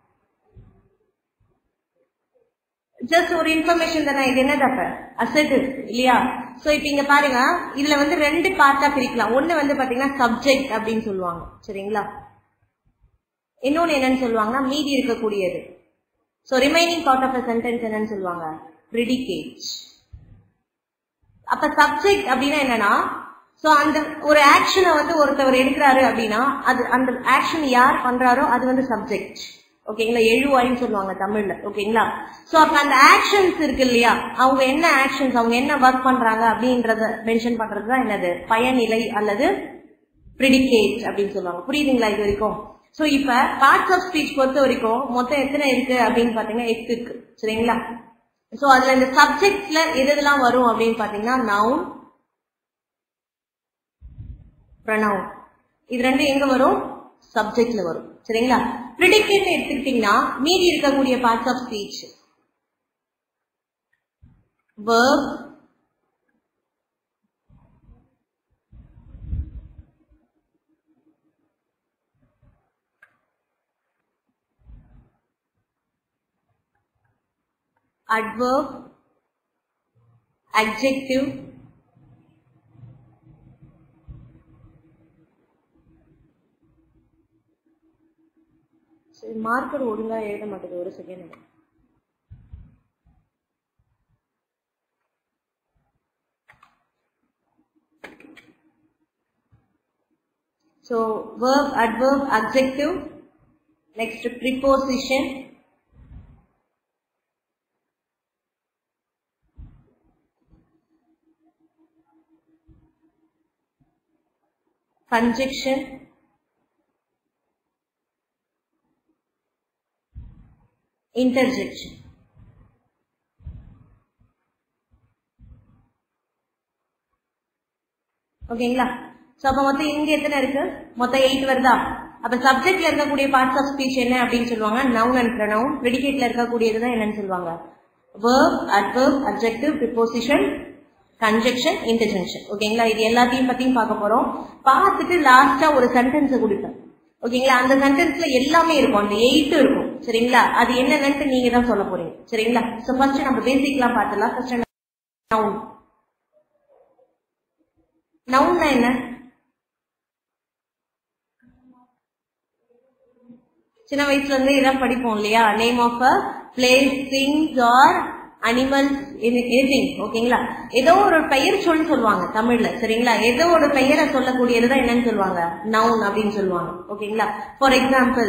Speaker 3: ஜஸ்ட் ஒரு இன்ஃபர்மேஷன் தானே இது என்னது அப்ப அசட் இல்லையா சோ இப்ப இங்க பாருங்க இதுல வந்து ரெண்டு பார்ட்டா பிரிக்கலாம் ஒண்ணு வந்து பாத்தீங்கன்னா சப்ஜெக்ட் அப்படின்னு சொல்லுவாங்க சரிங்களா இன்னொன்னு என்னன்னு சொல்லுவாங்கன்னா மீதி இருக்கக்கூடியது so remaining part of a sentence என்னன்னு சொல்லுவாங்க ப்ரிடிகேட் அப்ப சப்ஜெக்ட் அப்படின்னா என்னன்னா சோ அந்த ஒரு ஆக்ஷனை வந்து ஒருத்தவர் எடுக்கிறாரு அப்படின்னா அது அந்த ஆக்ஷன் யார் பண்றாரோ அது வந்து சப்ஜெக்ட் ஓகேங்களா எழுவாயின்னு சொல்லுவாங்க தமிழ்ல ஓகேங்களா சோ அப்ப அந்த ஆக்ஷன்ஸ் இருக்கு இல்லையா அவங்க என்ன ஆக்ஷன்ஸ் அவங்க என்ன ஒர்க் பண்றாங்க அப்படின்றத மென்ஷன் பண்றது தான் என்னது பயனிலை அல்லது ப்ரிடிகேட் அப்படின்னு சொல்லுவாங்க புரியுதுங்களா இது வரைக்கும் சோ இப்ப பார்ட்ஸ் ஆஃப் ஸ்பீச் பொறுத்த வரைக்கும் மொத்தம் எத்தனை இருக்கு அப்படின்னு பாத்தீங்கன்னா எட்டு இருக்கு சரிங்களா சோ அதுல இந்த சப்ஜெக்ட்ல எது எதெல்லாம் வரும் அப்படின்னு பாத்தீங்கன்னா நவுன் ப்ரனவுன் இது ரெண்டும் எங்க வரும் சப்ஜெக்ட்ல வரும் சரிங்களா ப்ரிடிகேட் எடுத்துக்கிட்டீங்கன்னா மீதி இருக்கக்கூடிய parts of speech verb adverb adjective சரி மார்க்கர் ஒழுங்கா எழுத மாட்டேது ஒரு second So verb, adverb, adjective. Next preposition. Conjunction. Interjection. ஓகேங்களா சோ அப்ப மொத்தம் இங்க எத்தனை இருக்கு மொத்தம் எயிட் வருதா அப்ப சப்ஜெக்ட்ல இருக்கக்கூடிய பார்ட்ஸ் ஆஃப் ஸ்பீச் என்ன அப்படின்னு சொல்லுவாங்க நவுன் அண்ட் ப்ரனவுன் ப்ரெடிகேட்ல இருக்கக்கூடியதுதான் என்னன்னு சொல்லுவாங்க verb adverb adjective preposition conjunction interjection ஓகேங்களா இது எல்லாத்தையும் பத்தியும் பார்க்க போறோம் பார்த்துட்டு லாஸ்டா ஒரு சென்டென்ஸ் கொடுப்பேன் ஓகேங்களா அந்த சென்டென்ஸ்ல எல்லாமே இருக்கும் அந்த எயிட் இருக்கும் சரிங்களா அது என்னன்னு நீங்க தான் சொல்ல போறீங்க சரிங்களா சோ ஃபர்ஸ்ட் நம்ம பேசிக்லாம் பார்த்துலாம் ஃபர்ஸ்ட் நவுன் நவுன்னா என்ன சின்ன வயசுல இருந்து இதான் படிப்போம் இல்லையா name of a place things or animals anything ஓகேங்களா ஏதோ ஒரு பெயர் சொல்லி சொல்லுவாங்க தமிழ்ல சரிங்களா ஏதோ ஒரு பெயரை சொல்லக்கூடியதுதான் என்னன்னு சொல்லுவாங்க நவுன் அப்படின்னு சொல்லுவாங்க ஓகேங்களா for example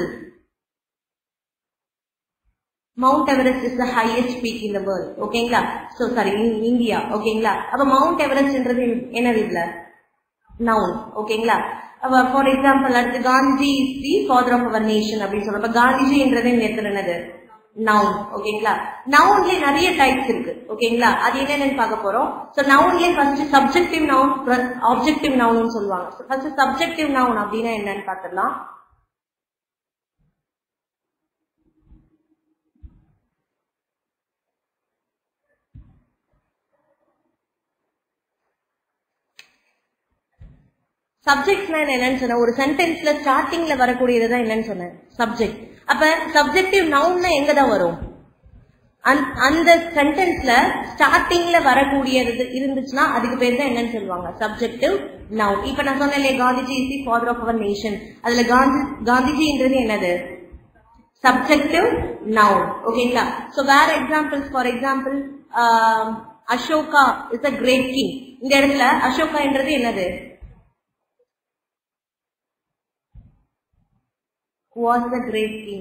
Speaker 3: mount Everest is the highest peak in the world ஓகேங்களா சோ சாரி இந்தியா ஓகேங்களா அப்ப மவுண்ட் எவரெஸ்ட்ன்றது என்னது இதுல நவுன் ஓகேங்களா ஃபார் எக்ஸாம்பிள் அடுத்து Gandhiji is the father of our nation அப்படின்னு சொல்றப்ப காந்திஜின்றது இந்த இடத்துல என்னது நவுன் ஓகேங்களா நவுன்லயே நிறைய டைப்ஸ் இருக்கு ஓகேங்களா அது என்னென்னு பார்க்க போறோம் சோ நவுன்லயே first subjective noun objective noun சொல்லுவாங்க ஃபர்ஸ்ட் சப்ஜெக்டிவ் நவுன் அப்படின்னா என்னன்னு பார்த்துடலாம் சப்ஜெக்ட்ஸ்னா என்னன்னு சொன்னேன் ஒரு சென்டென்ஸ்ல ஸ்டார்டிங்ல வரக்கூடியதுதான் என்னன்னு சொன்னேன் சப்ஜெக்ட் அப்ப சப்ஜெக்டிவ் நவுன்னா எங்க தான் வரும் அந்த- அந்த சென்டென்ஸ்ல ஸ்டார்டிங்ல வரக்கூடியது இருந்துச்சுன்னா அதுக்கு பேர் தான் என்னன்னு சொல்லுவாங்க சப்ஜெக்டிவ் நவுன் இப்ப நான் சொன்னேன் இல்லையா Gandhiji is the father of our nation அதுல காந்தி காந்திஜின்றது என்னது சப்ஜெக்டிவ் நவுன் ஓகேங்களா சோ வேற examples for example Ashoka is a great king இந்த இடத்துல அசோகான்றது என்னது was the great king.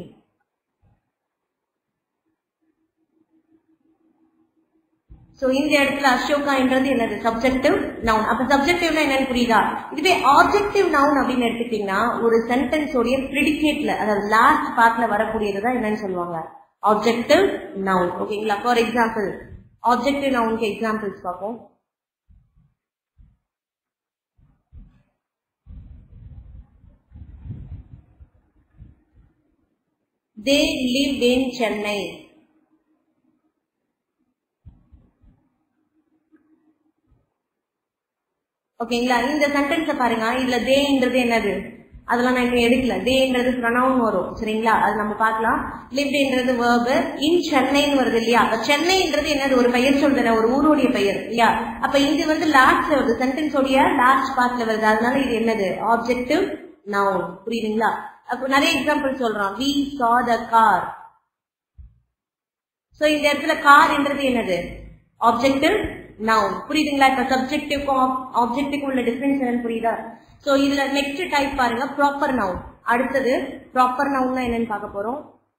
Speaker 3: So இந்த இடத்துல அசோகான்றது என்னது சப்ஜெக்டிவ் நவுன் அப்ப சப்ஜெக்டிவ்னா என்னன்னு புரியுதா இதுவே ஆப்ஜெக்டிவ் நவுன் அப்படின்னு எடுத்துட்டீங்கன்னா ஒரு சென்டென்ஸ் உடைய ப்ரிடிகேட்ல அதாவது லாஸ்ட் பார்ட்ல வரக்கூடியதுதான் என்னன்னு சொல்லுவாங்க ஆப்ஜெக்டிவ் நவுன் ஓகேங்களா ஃபார் எக்ஸாம்பிள் ஆப்ஜெக்டிவ் நவுனுக்கு எக்ஸாம்பிள்ஸ் பார்ப்போம் they lived in chennai ஓகேங்களா இந்த சென்டென்ஸ பாருங்க இதுல தேன்றது என்னது அதெல்லாம் நான் இன்னும் எடுக்கல தேன்றது ப்ரொனவுன் வரும் சரிங்களா அது நம்ம பார்க்கலாம் லிவ்ட்ன்றது வேர்பு இன் சென்னைன்னு வருது இல்லையா அப்ப சென்னைன்றது என்னது ஒரு பெயர் சொல்றேன் ஒரு ஊருடைய பெயர் இல்லையா அப்ப இது வந்து லாஸ்ட்ல வருது சென்டென்ஸ் உடைய லாஸ்ட் பார்ட்ல வருது அதனால இது என்னது ஆப்ஜெக்டிவ் நவுன் புரியுதுங்களா அப்போ நிறைய எக்ஸாம்பிள் சொல்றோம் we saw the car so இந்த இடத்துல கார் என்றது என்னது ஆப்ஜெக்டிவ் நவுன் புரியுதுங்களா இப்ப சப்ஜெக்டிவ்க்கும் ஆப்ஜெக்டிவ்க்கும் உள்ள டிஃபரன்ஸ் என்னன்னு புரியுதா சோ இதுல நெக்ஸ்ட் டைப் பாருங்க ப்ராப்பர் நவுன் அடுத்தது ப்ராப்பர் நவுன்னா என்னன்னு பார்க்க போறோம்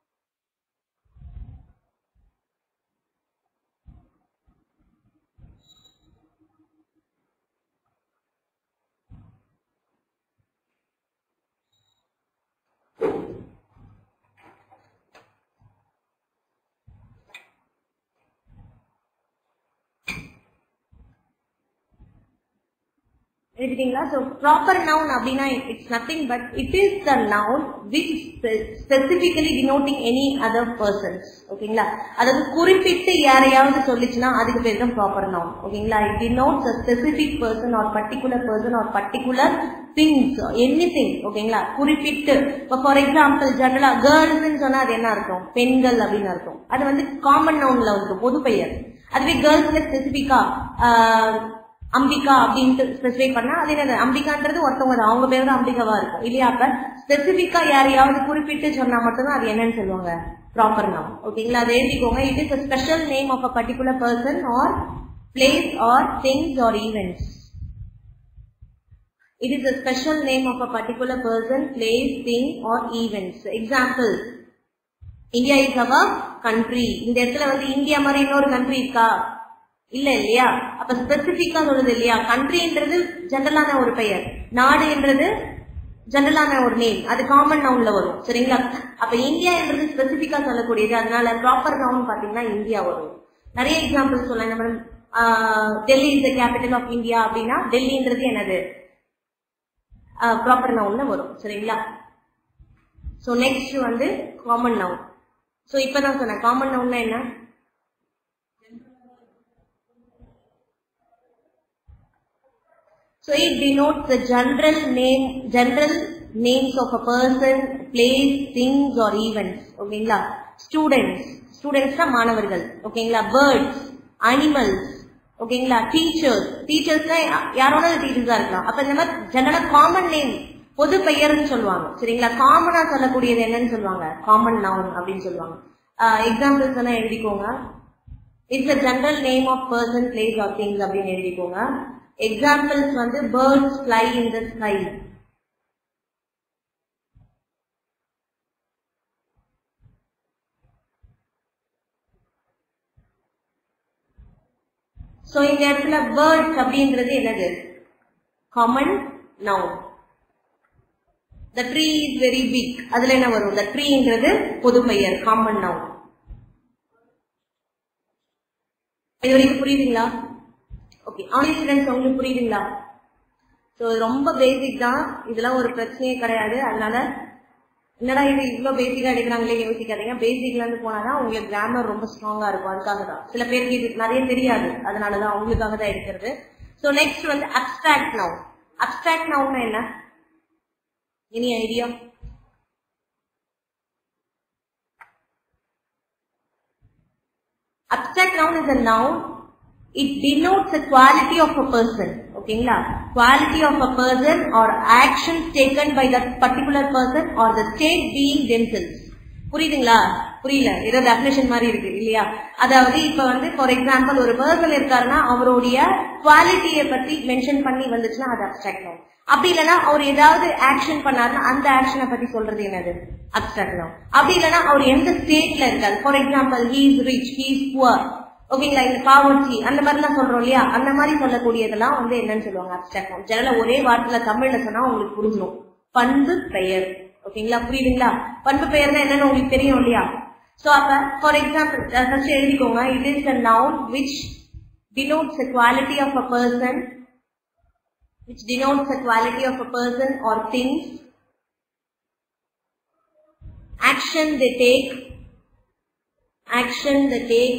Speaker 3: எடுத்துட்டீங்களா ஸோ ப்ராப்பர் நவுன் அப்படின்னா it's nothing but it is the noun which specifically denoting any other persons ஓகேங்களா அதாவது குறிப்பிட்டு யாரையாவது சொல்லிச்சுன்னா அதுக்கு பேர் தான் ப்ராப்பர் நவுன் ஓகேங்களா it denotes a specific person or particular person or particular things any thing ஓகேங்களா குறிப்பிட்டு இப்போ ஃபார் எக்ஸாம்பிள் ஜெனரலா கேர்ள்ஸ்ன்னு சொன்னா அது என்ன அர்த்தம் பெண்கள் அப்படின்னு அர்த்தம் அது வந்து காமன் நவுன்ல வந்து பொது பெயர் அதுவே கேர்ள்ஸ்ல ஸ்பெசிபிக்கா அம்பிகா அப்படின்ட்டு ஸ்பெசிஃபை பண்ணா அது என்னது அம்பிகான்றது ஒருத்தவங்க தான் அவங்க பேர் தான் அம்பிகாவா இருக்கும் இல்லையா அப்ப ஸ்பெசிபிக்கா யாரையாவது குறிப்பிட்டு சொன்னா மட்டும்தான் அது என்னன்னு சொல்லுவாங்க ப்ராப்பர் நாம் ஓகேங்களா அதை எழுதிக்கோங்க it is a special name of a particular person or place or things or events it is a special name of a particular person place thing or events example India is our country இந்த இடத்துல வந்து India மாதிரி இன்னொரு country இருக்கா இல்ல இல்லையா அப்ப ஸ்பெசிபிக்கா சொல்லுது இல்லையா கண்ட்ரின்றது ஜெனரலான ஒரு பெயர் நாடுன்றது ஜெனரலான ஒரு நேம் அது காமன் நவுன்ல வரும் சரிங்களா அப்ப இந்தியான்றது ஸ்பெசிபிக்கா சொல்லக்கூடியது அதனால ப்ராப்பர் நவுன் பாத்தீங்கன்னா இந்தியா வரும் நிறைய எக்ஸாம்பிள் சொல்லலாம் நம்ம Delhi is the capital of India அப்படின்னா டெல்லின்றது என்னது ப்ராப்பர் நவுன்ல வரும் சரிங்களா ஸோ நெக்ஸ்ட் வந்து காமன் நவுன் ஸோ இப்பதான் சொன்னேன் காமன் நவுன்னா என்ன So it denotes the general name, general names of a person, place, things or events. ஓகேங்களா ஸ்டூடெண்ட்ஸ் ஸ்டூடெண்ட்ஸ்னா மாணவர்கள் ஓகேங்களா பேர்ட்ஸ் அனிமல்ஸ் ஓகேங்களா டீச்சர்ஸ் டீச்சர்ஸ்னா யாரோட டீச்சர்ஸா இருக்கலாம் அப்ப இந்த மாதிரி ஜெனரலா காமன் நேம் பொது பெயர்னு சொல்லுவாங்க சரிங்களா காமனா சொல்லக்கூடியது என்னன்னு சொல்லுவாங்க காமன் நவுன் அப்படின்னு சொல்லுவாங்க எக்ஸாம்பிள்ஸ் எல்லாம் எழுதிக்கோங்க it's a general name of person place or things அப்படின்னு எழுதிக்கோங்க எக்ஸாம்பிள்ஸ் வந்து birds fly in the sky so இந்த இடத்துல பேர்ட்ஸ் அப்படின்றது என்னது common noun the tree is very big அதுல என்ன வரும் த ட்ரீன்றது பொது பெயர் காமன் நவுன் இது வரைக்கும் புரியுதுங்களா ஓகே ஆன்லைன் ஸ்டூடெண்ட்ஸ் உங்களுக்கு புரியுதுங்களா ஸோ ரொம்ப பேசிக் தான் இதெல்லாம் ஒரு பிரச்சனையே கிடையாது அதனால என்னடா இது இவ்வளோ பேசிக்கா எடுக்கிறாங்களே யோசிக்காதீங்க பேசிக்ல இருந்து போனாதான் உங்களுக்கு கிராமர் ரொம்ப ஸ்ட்ராங்கா இருக்கும் அதுக்காக தான் சில பேருக்கு இது நிறைய தெரியாது அதனால தான் அவங்களுக்காக தான் எடுக்கிறது ஸோ நெக்ஸ்ட் வந்து அப்டிராக்ட் நவுன் அப்டிராக்ட் நவுன்னா என்ன any idea Abstract noun is a noun. It denotes the quality of a person. ஓகேங்களா quality of a person or actions taken by that particular person or the state being themselves. புரியுதுங்களா புரியல ஏதோ definition மாதிரி இருக்கு இல்லையா அதாவது இப்ப வந்து ஃபார் எக்ஸாம்பிள் ஒரு பர்சன் இருக்காருன்னா அவருடைய குவாலிட்டியை பத்தி மென்ஷன் பண்ணி வந்துச்சுன்னா அது அப்டிராக்ட் நவுன் அப்படி இல்லைன்னா அவர் ஏதாவது ஆக்ஷன் பண்ணாருன்னா அந்த ஆக்ஷனை பத்தி சொல்றது என்னது அப்டிராக்ட் நவுன் அப்படி இல்லைன்னா அவர் எந்த ஸ்டேட்ல இருக்காரு for example he is rich he is poor ஓகேங்களா இந்த பாவர்ச்சி அந்த மாதிரிலாம் சொல்றோம் இல்லையா அந்த மாதிரி சொல்லக்கூடியதெல்லாம் வந்து என்னன்னு சொல்லுவாங்க அப்டிராக்ட் நவுன் ஜெனரலா ஒரே வார்த்தையில தமிழ்ல சொன்னா உங்களுக்கு புரிஞ்சிடும் பண்பு பெயர் ஓகேங்களா புரியுதுங்களா பண்பு பெயர் தான் என்னன்னு உங்களுக்கு தெரியும் இல்லையா சோ அப்ப ஃபார் எக்ஸாம்பிள் ஃபர்ஸ்ட் எழுதிக்கோங்க it is the noun which denotes the quality of a person which denotes the quality of a person or things action they take action they take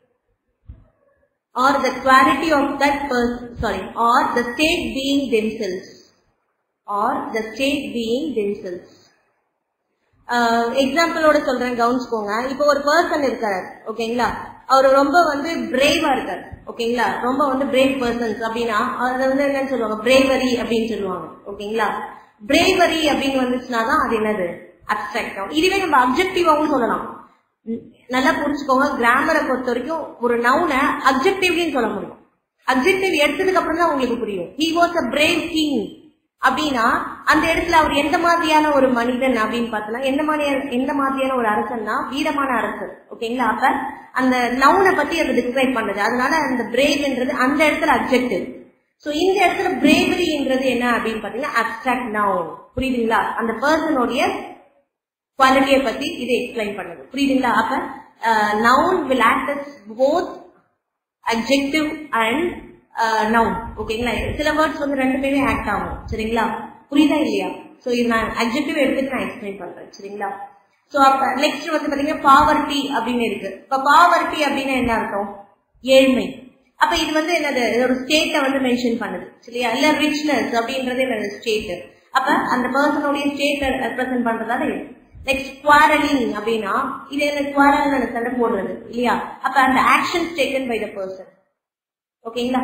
Speaker 3: or the quality of that person sorry or the state being themselves or the state being themselves எக்ஸாம்பிளோட சொல்றேன் கவனிச்சுக்கோங்க இப்போ ஒரு person இருக்காரு ஓகேங்களா அவர் ரொம்ப வந்து பிரேவா இருக்காரு ஓகேங்களா ரொம்ப வந்து பிரேவ் பர்சன்ஸ் அப்படின்னா அதை வந்து என்னன்னு சொல்லுவாங்க பிரேவரி அப்படின்னு சொல்லுவாங்க ஓகேங்களா பிரேவரி அப்படின்னு வந்துச்சுன்னா தான் அது என்னது அப்டிராக்ட் ஆகும் இதுவே நம்ம அப்ஜெக்டிவாவும் சொல்லலாம் ம், நல்லா புரிஞ்சுக்கோங்க கிராமரை பொறுத்த வரைக்கும் ஒரு நவுனை அப்ஜெக்டிவ்லயும் சொல்ல முடியும் அப்ஜெக்டிவ் எடுத்ததுக்கு அப்புறம் தான் உங்களுக்கு புரியும் he was a brave king அப்படின்னா அந்த இடத்துல அவர் எந்த மாதிரியான ஒரு மனிதன் அப்படின்னு பார்த்தோம்னா எந்த மாதிரியான எந்த மாதிரியான ஒரு அரசன்னா வீரமான அரசர் ஓகேங்களா அப்ப அந்த நவுனை பத்தி அதை டிஸ்கிரைப் பண்ணுது அதனால அந்த பிரேவ்ன்றது அந்த இடத்துல அப்ஜெக்டிவ் சோ இந்த இடத்துல பிரேவரின்றது என்ன அப்படின்னு பாத்தீங்கன்னா அப்டிராக்ட் நவுன் புரியுதுங்களா அந்த பர்சனுடைய குவாலிட்டியை பத்தி இது எக்ஸ்பிளைன் பண்ணுது புரியுதுங்களா அப்ப noun will act as both adjective and noun ஓகேங்களா சில வேர்ட்ஸ் வந்து ரெண்டு பேரும் ஆக்ட் ஆகும் சரிங்களா புரியுதா இல்லையா சோ இது நான் அப்ஜெக்டிவ் எடுத்துட்டு நான் எக்ஸ்பிளைன் பண்றேன் சரிங்களா சோ அப்ப நெக்ஸ்ட் வந்து பாத்தீங்கன்னா பாவர்ட்டி அப்படின்னு இருக்கு இப்ப பாவர்ட்டி அப்படின்னா என்ன அர்த்தம் ஏழ்மை அப்ப இது வந்து என்னது இது ஒரு ஸ்டேட்டை வந்து மென்ஷன் பண்ணுது சரியா இல்ல ரிச்னஸ் அப்படின்றது என்னது ஸ்டேட் அப்ப அந்த பர்சனுடைய ஸ்டேட்டை ரெப்ரசென்ட் பண்றதால நெக்ஸ்ட் குவாரலிங் அப்படின்னா இது என்ன குவாரல் சண்டை போடுறது இல்லையா அப்ப அந்த actions taken by the person ஓகேங்களா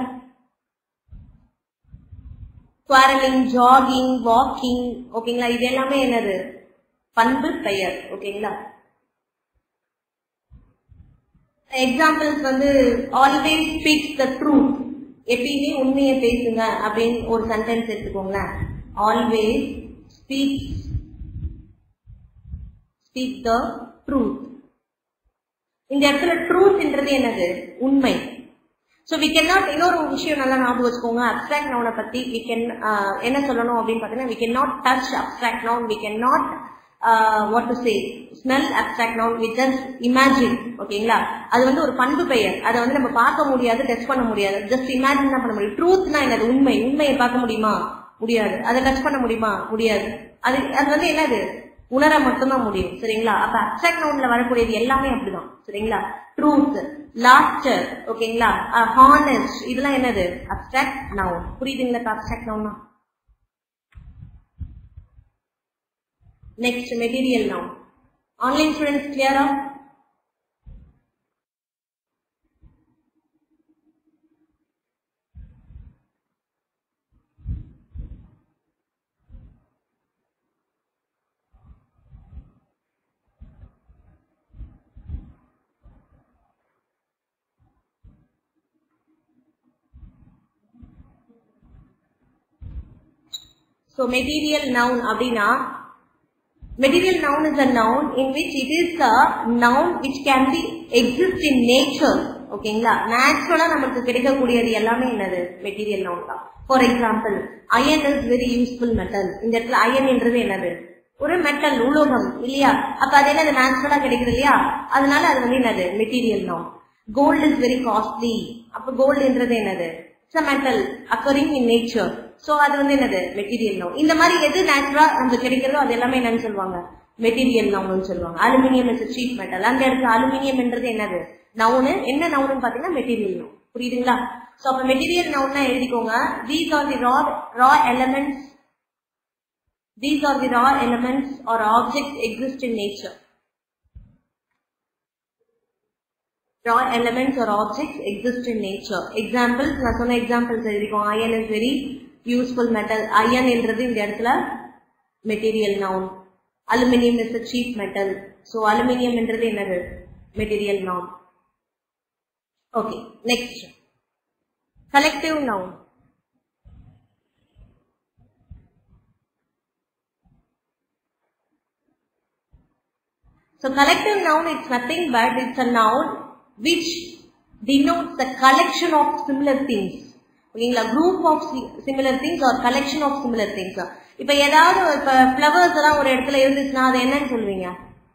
Speaker 3: குவாரலிங் ஜாகிங் வாக்கிங் ஓகேங்களா இது எல்லாமே என்னது பண்பு பெயர் ஓகேங்களா எக்ஸாம்பிள்ஸ் வந்து ஆல்வேஸ் ஸ்பீக்ஸ் த ட்ரூத் எப்பயுமே உண்மையை பேசுங்க அப்படின்னு ஒரு சென்டென்ஸ் எடுத்துக்கோங்களேன் always speaks speak the truth இந்த இடத்துல ட்ரூத்ன்றது என்னது உண்மை ஸோ வி கேன் நாட் இன்னொரு விஷயம் நல்லா ஞாபகம் வச்சுக்கோங்க அப்சாக்ட் நவுனை பத்தி வி கேன் என்ன சொல்லணும் அப்படின்னு பார்த்தீங்கன்னா we can not touch abstract noun we can not what to say smell abstract noun we just imagine ஓகேங்களா அது வந்து ஒரு பண்பு பெயர் அதை வந்து நம்ம பார்க்க முடியாது டச் பண்ண முடியாது ஜஸ்ட் இமேஜின் தான் பண்ண முடியும் ட்ரூத்னா என்னது உண்மை உண்மையை பார்க்க முடியுமா முடியாது அதை டச் பண்ண முடியுமா முடியாது அது அது வந்து என்னது உணர மட்டும்தான் முடியும் சரிங்களா அப்ப அப்சாக்ட் நவுன்ல வரக்கூடியது எல்லாமே அப்படிதான் சரிங்களா ட்ரூத் லாஸ்டர் ஓகேங்களா ஹானஸ்ட் இதெல்லாம் என்னது அப்சாக்ட் நவுன் புரியுதுங்களா அப்சாக்ட் நவுன்னா next material noun online students கிளியரா So material noun அப்படின்னா material noun is a noun in which it is a noun which can be exist in nature ஓகேங்களா நேச்சுரலா நமக்கு கிடைக்கக்கூடியது எல்லாமே என்னது மெட்டீரியல் நவுன் தான் for example iron is very useful metal இந்த இடத்துல அயன் என்றது என்னது ஒரு மெட்டல் உலோகம் இல்லையா அப்ப அது என்னது நேச்சுரலா கிடைக்குது இல்லையா அதனால அது வந்து என்னது material noun gold is very costly அப்ப கோல்டுன்றது என்னது it's a metal occurring in nature so அது வந்து என்னது மெட்டீரியல் நவுன் இந்த மாதிரி எது நேச்சுரலா நமக்கு கிடைக்கிறதோ அது எல்லாமே என்னன்னு சொல்லுவாங்க மெட்டீரியல் நவுன் சொல்லுவாங்க அலுமினியம் இஸ் சீப் மெட்டல் அந்த இடத்துல அலுமினியம் என்றது என்னது நவுனு என்ன நவுன்னு பாத்தீங்கன்னா மெட்டீரியல் நவுன் புரியுதுங்களா சோ அப்ப மெட்டீரியல் நவுன்னா எழுதிக்கோங்க these are the raw raw elements these are the raw elements or objects exist in nature raw elements or objects exist in nature. Examples, நான் சொன்ன examples எழுதிக்கோம் iron is very useful metal. iron என்றது இந்த இடத்துல material noun. Aluminium is a cheap metal. So aluminium என்றது என்னது material noun. Okay, next. Collective noun. So collective noun it's nothing but it's a noun which denotes the collection of similar things. ஓகேங்களா group of similar things or collection of similar things இப்ப ஏதாவது இப்ப flowers எல்லாம் ஒரு இடத்துல இருந்துச்சுன்னா அது என்னன்னு சொல்லுவீங்க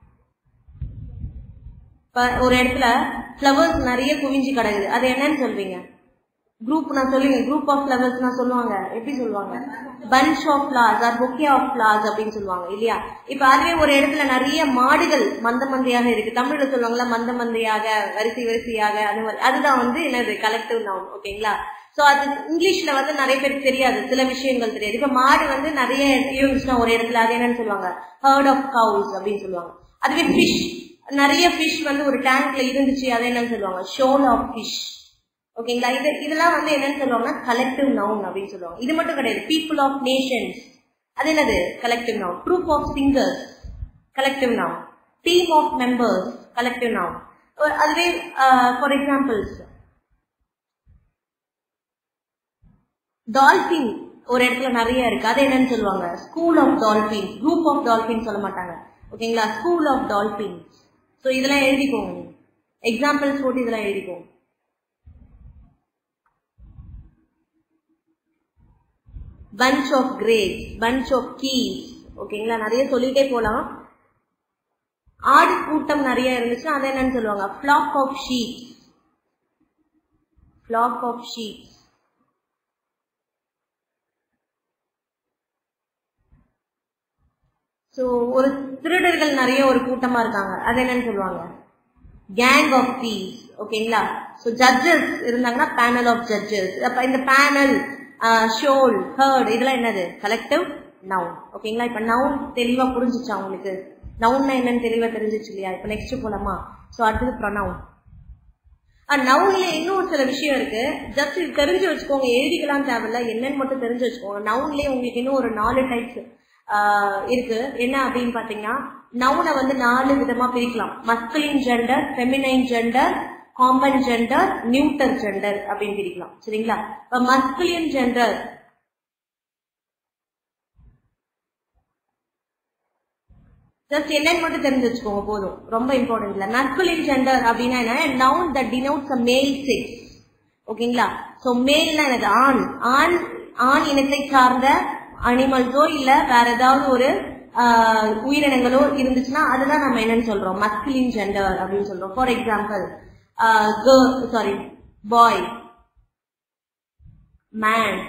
Speaker 3: இப்ப ஒரு இடத்துல ஃபிளவர்ஸ் நிறைய குவிஞ்சு கிடக்குது அது என்னன்னு சொல்வீங்க குரூப் நான் சொல்லுவேன் குரூப் ஆஃப் ஃபிளவர்ஸ் நான் சொல்லுவாங்க எப்படி சொல்லுவாங்க bunch of flowers or bouquet of flowers அப்படின்னு சொல்லுவாங்க இல்லையா இப்ப அதுவே ஒரு இடத்துல நிறைய மாடுகள் மந்த மந்தையாக இருக்கு தமிழ்ல சொல்லுவாங்கல்ல மந்த மந்தையாக வரிசை வரிசையாக அது மாதிரி அதுதான் வந்து என்னது கலெக்டிவ் நவுன் ஓகேங்களா சோ அது இங்கிலீஷ்ல வந்து நிறைய பேருக்கு தெரியாது சில விஷயங்கள் தெரியாது இப்ப மாடு வந்து நிறைய இருந்துச்சுன்னா ஒரு இடத்துல அது என்னன்னு சொல்லுவாங்க ஹர்ட் ஆஃப் கவுஸ் அப்படின்னு சொல்லுவாங்க அதுவே ஃபிஷ் நிறைய ஃபிஷ் வந்து ஒரு டேங்க்ல இருந்துச்சு அது என்னன்னு சொல்லுவாங்க ஷோல் ஆஃப் ஃபிஷ் ஓகேங்களா இது இதெல்லாம் வந்து என்னன்னு சொல்லுவாங்கன்னா கலெக்டிவ் நவுன் அப்படின்னு சொல்லுவாங்க இது மட்டும் கிடையாது பீப்புள் ஆஃப் நேஷன்ஸ் அது என்னது collective noun group of singers collective noun team of members collective noun அதுவே ஃபார் எக்ஸாம்பிள்ஸ் டால்பின் ஒரு இடத்துல நிறைய இருக்கு அது என்னன்னு சொல்லுவாங்க school of dolphin group of dolphin சொல்ல மாட்டாங்க ஓகேங்களா ஸ்கூல் ஆஃப் டால்பின் ஸோ இதெல்லாம் எழுதிக்கோங்க எக்ஸாம்பிள்ஸ் போட்டு இதெல்லாம் எழுதிக்கோங்க bunch of grapes bunch of keys ஓகேங்களா நிறைய சொல்லிட்டே போலாம் ஆடு கூட்டம் நிறைய இருந்துச்சுன்னா அதை என்னன்னு சொல்லுவாங்க flock of sheep flock of sheep so ஒரு திருடர்கள் நிறைய ஒரு கூட்டமா இருக்காங்க அது என்னன்னு சொல்லுவாங்க கேங் ஆஃப் தீஸ் ஓகேங்களா ஸோ ஜட்ஜஸ் இருந்தாங்கன்னா பேனல் ஆஃப் ஜட்ஜஸ் அப்ப இந்த பேனல் ஷோல் ஹர்ட் இதெல்லாம் என்னது கலெக்டிவ் நவுன் ஓகேங்களா இப்ப நவுன் தெளிவா புரிஞ்சிச்சா உங்களுக்கு நவுன்னா என்னன்னு தெளிவா தெரிஞ்சிச்சு இல்லையா இப்ப நெக்ஸ்ட் போலாமா ஸோ அடுத்தது ப்ரொனவுன் நவுன்ல இன்னும் சில விஷயம் இருக்கு ஜஸ்ட் இது தெரிஞ்சு வச்சுக்கோங்க எழுதிக்கலாம் தேவையில்ல என்னன்னு மட்டும் தெரிஞ்சு வச்சுக்கோங்க நவுன்லயே உங்களுக்கு இன்னும் ஒரு நாலு டைப்ஸ் இருக்கு என்ன அப்படின்னு பாத்தீங்கன்னா நவுனை வந்து நாலு விதமா பிரிக்கலாம் masculine gender feminine gender common gender neuter gender அப்படின்னு பிரிக்கலாம் சரிங்களா இப்ப மஸ்குலின் ஜெண்டர் ஜஸ்ட் என்னன்னு மட்டும் தெரிஞ்சு வச்சுக்கோங்க போதும் ரொம்ப இம்பார்ட்டன்ட் இல்ல நட்புலின் ஜெண்டர் அப்படின்னா என்ன நவுன் தட் டினோட்ஸ் அ மேல் செக்ஸ் ஓகேங்களா சோ மேல்னா எனக்கு ஆண் ஆண் ஆண் இனத்தை சார்ந்த அனிமல்ஸோ இல்ல வேற ஏதாவது ஒரு ஆஹ், உயிரினங்களோ இருந்துச்சுன்னா அதுதான் நம்ம என்னன்னு சொல்றோம் மஸ்குலின் ஜெண்டர் அப்படின்னு சொல்றோம் for example sorry boy man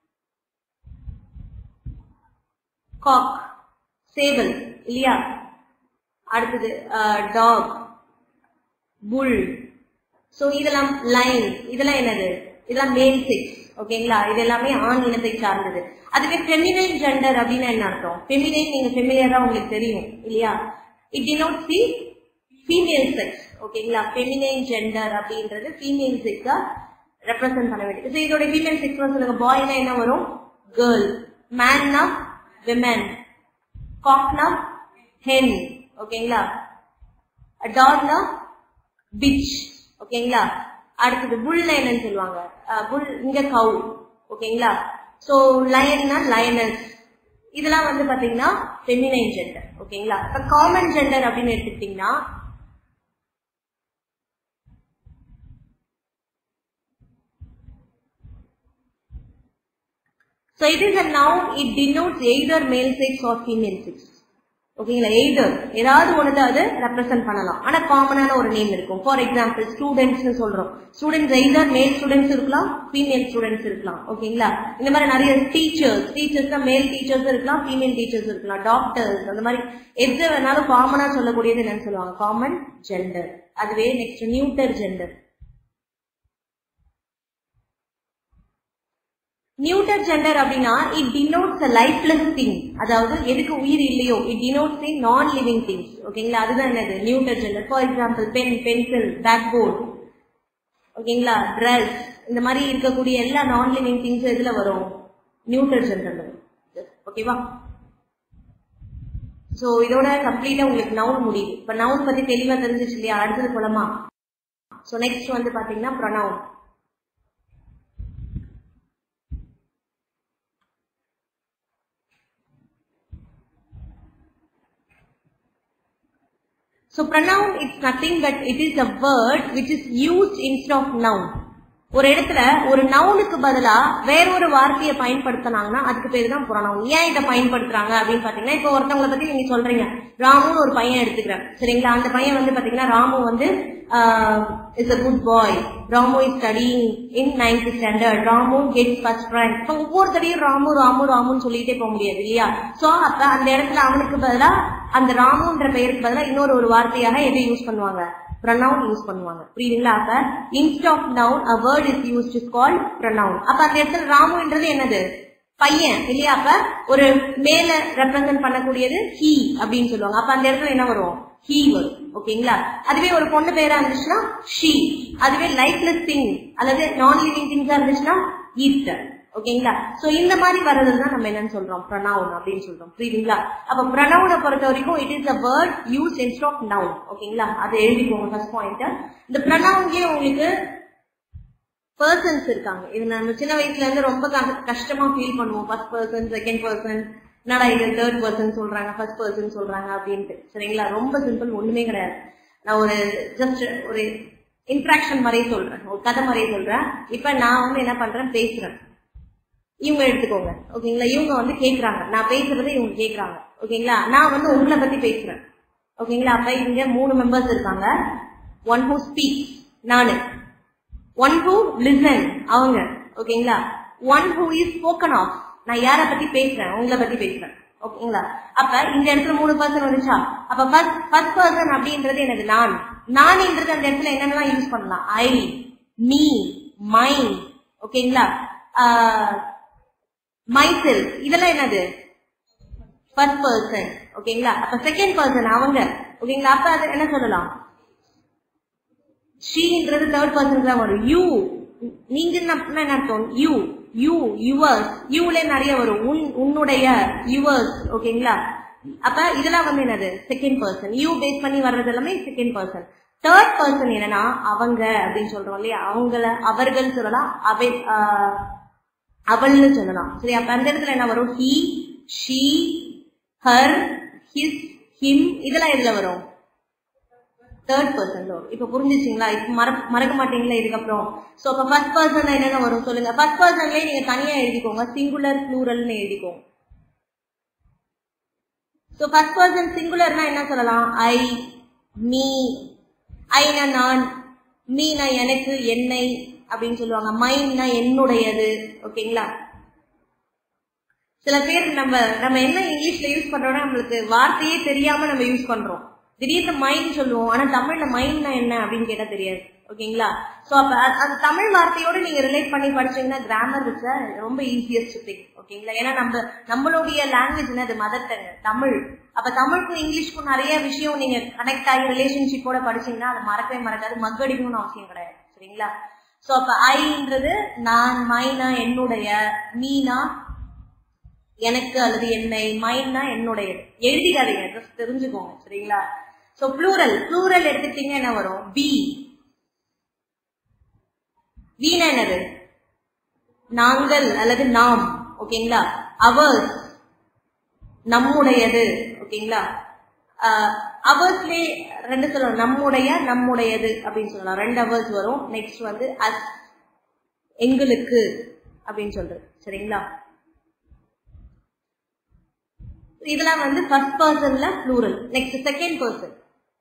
Speaker 3: cock சேவல் இல்லையா அடுத்தது டாக் புல் சோ இதெல்லாம் லைன் இதெல்லாம் என்னது இதெல்லாம் மேல் செக்ஸ் ஓகேங்களா இது எல்லாமே ஆண் இனத்தை சார்ந்தது அதுவே ஃபெமினைன் ஜெண்டர் அப்படின்னா என்ன அர்த்தம் ஃபெமினைன் நீங்க ஃபெமிலியரா உங்களுக்கு தெரியும் இல்லையா it denotes the female sex ஓகேங்களா ஃபெமினைன் ஜெண்டர் அப்படின்றது ஃபீமேல் செக்ஸா ரெப்ரசென்ட் பண்ண வேண்டியது ஸோ இதோட ஃபீமேல் செக்ஸ் சொல்லுங்க பாய்னா என்ன வரும் கேர்ள் மேன்னா விமன் காக்னா ஹென் ஓகேங்களா டாக்னா பிச் ஓகேங்களா அடுத்தது புல்னா என்னன்னு சொல்லுவாங்க புல் இங்க கவு ஓகேங்களா சோ லயன்னா லயனஸ் இதெல்லாம் வந்து பாத்தீங்கன்னா ஃபெமினைன் ஜெண்டர் ஓகேங்களா இப்ப காமன் ஜெண்டர் அப்படின்னு எடுத்துக்கிட்டீங்கன்னா So it is a noun, it denotes either male sex or female sex. ஓகேங்களா எய்தர் ஏதாவது ஒன்று அது ரெப்ரசென்ட் பண்ணலாம் ஆனா காமனான ஒரு நேம் இருக்கும் ஃபார் எக்ஸாம்பிள் ஸ்டூடெண்ட்ஸ் சொல்றோம் ஸ்டூடெண்ட்ஸ் எய்தர் மேல் ஸ்டூடெண்ட்ஸ் இருக்கலாம் ஃபீமேல் ஸ்டூடெண்ட்ஸ் இருக்கலாம் ஓகேங்களா இந்த மாதிரி நிறைய டீச்சர்ஸ் டீச்சர்ஸ் மேல் டீச்சர்ஸ் இருக்கலாம் ஃபீமேல் டீச்சர்ஸ் இருக்கலாம் டாக்டர்ஸ் அந்த மாதிரி எது வேணாலும் காமனா சொல்லக்கூடியது என்னன்னு சொல்லுவாங்க காமன் ஜெண்டர் அதுவே next neuter gender neuter gender அப்படின்னா it denotes a lifeless thing அதாவது எதுக்கு உயிர் இல்லையோ இட் டினோட்ஸ் தி நான் லிவிங் திங்ஸ் ஓகேங்களா அதுதான் என்னது neuter gender for example pen pencil bag board ஓகேங்களா ட்ரெஸ் இந்த மாதிரி இருக்கக்கூடிய எல்லா நான் லிவிங் திங்ஸ் எதுல வரும் நியூட்டர் ஜெண்டர்ல வரும் ஓகேவா சோ இதோட கம்ப்ளீட்டா உங்களுக்கு நவுன் முடியுது இப்ப நவுன் பத்தி தெளிவா தெரிஞ்சிச்சு இல்லையா அடுத்தது போலமா சோ நெக்ஸ்ட் வந்து பாத்தீங்கன்னா pronoun So pronoun it's nothing but it is a word which is used instead of noun. ஒரு இடத்துல ஒரு நவுனுக்கு பதிலா வேற ஒரு வார்த்தையை பயன்படுத்தினாங்கன்னா அதுக்கு பேரு தான் புறநவுன் ஏன் இதை பயன்படுத்துறாங்க அப்படின்னு பாத்தீங்கன்னா இப்போ ஒருத்தவங்களை பத்தி நீங்க சொல்றீங்க ராமுன்னு ஒரு பையன் எடுத்துக்கிறேன் சரிங்களா அந்த பையன் வந்து பாத்தீங்கன்னா ராமு வந்து is a good boy Ramu is studying in ninth standard Ramu gets first rank இப்போ ஒவ்வொருத்தரையும் ராமு ராமு ராமுன்னு சொல்லிட்டே போக முடியாது இல்லையா சோ அப்ப அந்த இடத்துல அவனுக்கு பதிலா அந்த ராமுன்ற பெயருக்கு பதிலா இன்னொரு ஒரு வார்த்தையாக எதை யூஸ் பண்ணுவாங்க pronoun யூஸ் பண்ணுவாங்க புரியுதுங்களா அப்ப instead of noun a word is used is called pronoun அப்ப அந்த இடத்துல ராமுன்றது என்னது பையன் இல்லையா அப்ப ஒரு மேல ரெப்ரசென்ட் பண்ணக்கூடியது he அப்படின்னு சொல்லுவாங்க அப்ப அந்த இடத்துல என்ன வரும் he வரும் ஓகேங்களா அதுவே ஒரு பொண்ணு பேரா இருந்துச்சுன்னா she அதுவே லைஃப்லெஸ் திங் அல்லது நான் லிவிங் திங்ஸா இருந்துச்சுன்னா it ஓகேங்களா சோ இந்த மாதிரி வர்றது தான் நம்ம என்னன்னு சொல்றோம் ப்ரனவுன் அப்படின்னு சொல்றோம் புரியுதுங்களா அப்ப ப்ரனவுனை பொறுத்த வரைக்கும் it is a word use instead of noun ஓகேங்களா அதை எழுதிக்கோங்க ஃபர்ஸ்ட் பாயிண்ட் இந்த ப்ரனவுன்லயே உங்களுக்கு பர்சன்ஸ் இருக்காங்க இது நம்ம சின்ன வயசுல இருந்து ரொம்ப க- கஷ்டமா ஃபீல் பண்ணுவோம் ஃபர்ஸ்ட் பர்சன் செகண்ட் பர்சன் என்னடா இது தேர்ட் பர்சன் சொல்றாங்க ஃபர்ஸ்ட் பர்சன் சொல்றாங்க அப்படின்ட்டு சரிங்களா ரொம்ப சிம்பிள் ஒண்ணுமே கிடையாது நான் ஒரு ஜஸ்ட் ஒரு இன்ட்ராக்ஷன் மாதிரியே சொல்றேன் ஒரு கதை மாதிரியே சொல்றேன் இப்ப நான் வந்து என்ன பண்றேன் பேசுறேன் இவங்க எடுத்துக்கோங்க ஓகேங்களா இவங்க வந்து கேக்குறாங்க நான் பேசுறதை இவங்க கேக்குறாங்க ஓகேங்களா நான் வந்து உங்களை பத்தி பேசுறேன் ஓகேங்களா அப்ப இங்க மூணு மெம்பர்ஸ் இருக்காங்க ஒன் ஹூ ஸ்பீக் நானு ஒன் ஹூ லிசன் அவங்க ஓகேங்களா one who is spoken of நான் யார பத்தி பேசுறேன் உங்களை பத்தி பேசுறேன் ஓகேங்களா அப்ப இந்த இடத்துல மூணு பர்சன் வந்துச்சா அப்ப ஃபர்ஸ்ட் ஃபர்ஸ்ட் பர்சன் அப்படின்றது எனக்கு நான் நான்ன்றது அந்த இடத்துல என்னென்னலாம் யூஸ் பண்ணலாம் ஐ மீ மைண்ட் ஓகேங்களா மைசெல் இதெல்லாம் என்னது ஃபர்ஸ்ட் பர்சன் ஓகேங்களா அப்ப செகண்ட் பர்சன் அவங்க ஓகேங்களா அப்ப அது என்ன சொல்லலாம் ஷீன்றது தேர்ட் பர்சன் தான் வரும் யூ நீங்க என்ன அர்த்தம் யூ யூ யுவர்ஸ் யூல நிறைய வரும் உன் உன்னுடைய யுவர்ஸ் ஓகேங்களா அப்ப இதெல்லாம் வந்து என்னது செகண்ட் பர்சன் யூ பேஸ் பண்ணி வர்றது எல்லாமே செகண்ட் பர்சன் தேர்ட் பர்சன் என்னன்னா அவங்க அப்படின்னு சொல்றோம் இல்லையா அவங்கள அவர்கள் சொல்லலாம் அவை ஆஹ், அவள்னு சொல்லலாம் சரி அப்ப அந்த இடத்துல என்ன வரும் he she her his him இதெல்லாம் எதுல வரும் தேர்ட் பர்சன்ல வரும் இப்ப புரிஞ்சுச்சிங்களா இப்ப மற மறக்க மாட்டீங்களா இதுக்கப்புறம் சோ அப்ப ஃபர்ஸ்ட் பர்சன்ல என்னென்ன வரும் சொல்லுங்க ஃபர்ஸ்ட் பர்சன்லயே நீங்க தனியா எழுதிக்கோங்க சிங்குலர் ப்ளூரல்னு எழுதிக்கோங்க சோ ஃபர்ஸ்ட் பர்சன் சிங்குலர்னா என்ன சொல்லலாம் ஐ மீ ஐனா நான் மீனா எனக்கு என்னை அப்படின்னு சொல்லுவாங்க மைன்னா என்னுடையது ஓகேங்களா சில பேர் நம்ம நம்ம என்ன இங்கிலீஷ்ல யூஸ் பண்றோம்னா நம்மளுக்கு வார்த்தையே தெரியாம நம்ம யூஸ் பண்றோம் திடீர்னு மைண்ட் சொல்லுவோம் ஆனா தமிழ்ல மைண்ட்னா என்ன அப்படின்னு கேட்டா தெரியாது ஓகேங்களா சோ அப்ப அ- அந்த தமிழ் வார்த்தையோட நீங்க ரிலேட் பண்ணி படிச்சீங்கன்னா கிராமர் இஸ் ரொம்ப ஈஸியஸ்ட் திங் ஓகேங்களா ஏன்னா நம்ம நம்மளுடைய லாங்குவேஜ் அது மதர் டங் தமிழ் அப்ப தமிழுக்கும் இங்கிலீஷ்க்கும் நிறைய விஷயம் நீங்க கனெக்ட் ஆகி ரிலேஷன்ஷிப்போட படிச்சீங்கன்னா அதை மறக்கவே மறக்காது மக்கடிக்கணும்னு அவசியம் கிடையாது சரிங்களா சோ அப்ப ஐன்றது நான் மைனா என்னுடைய மீனா எனக்கு அல்லது என்னை மைண்ட்னா என்னுடையது எழுதிக்காதீங்க ஜஸ்ட் தெரிஞ்சுக்கோங்க சரிங்களா சோ ப்ளூரல் ப்ளூரல் எடுத்துட்டீங்க என்ன வரும் வி வீணா என்னது நாங்கள் அல்லது நாம் ஓகேங்களா அவர்ஸ் நம்முடையது ஓகேங்களா அவர்ஸ்லே ரெண்டு சொல்லலாம் நம்முடைய நம்முடையது அப்படின்னு சொல்லலாம் ரெண்டு அவர்ஸ் வரும் நெக்ஸ்ட் வந்து அஸ் எங்களுக்கு அப்படின்னு சொல்றது சரிங்களா இதெல்லாம் வந்து ஃபர்ஸ்ட் பர்சன்ல plural next second person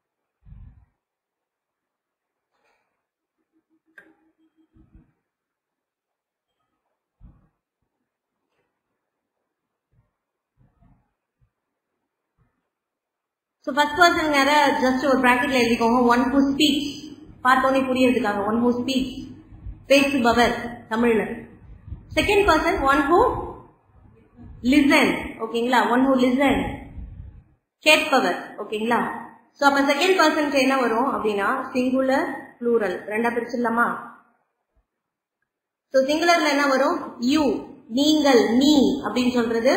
Speaker 3: so first person வேற ஜஸ்ட் ஒரு ப்ராக்கெட்ல எழுதிக்கோங்க ஒன் ஹூ ஸ்பீக்ஸ் பார்த்தோன்னே புரியறதுக்காக ஒன் ஹூ ஸ்பீக்ஸ் பேசுபவர் தமிழ்ல second person one who listen ஓகேங்களா ஒன் ஹூ லிசன் கேட்பவர் ஓகேங்களா சோ அப்ப செகண்ட் பர்சனுக்கு என்ன வரும் அப்படின்னா சிங்குலர் ப்ளூரல் ரெண்டா பிரிச்சிடலாமா சோ சிங்குலர்ல என்ன வரும் யூ நீங்கள் நீ அப்படின்னு சொல்றது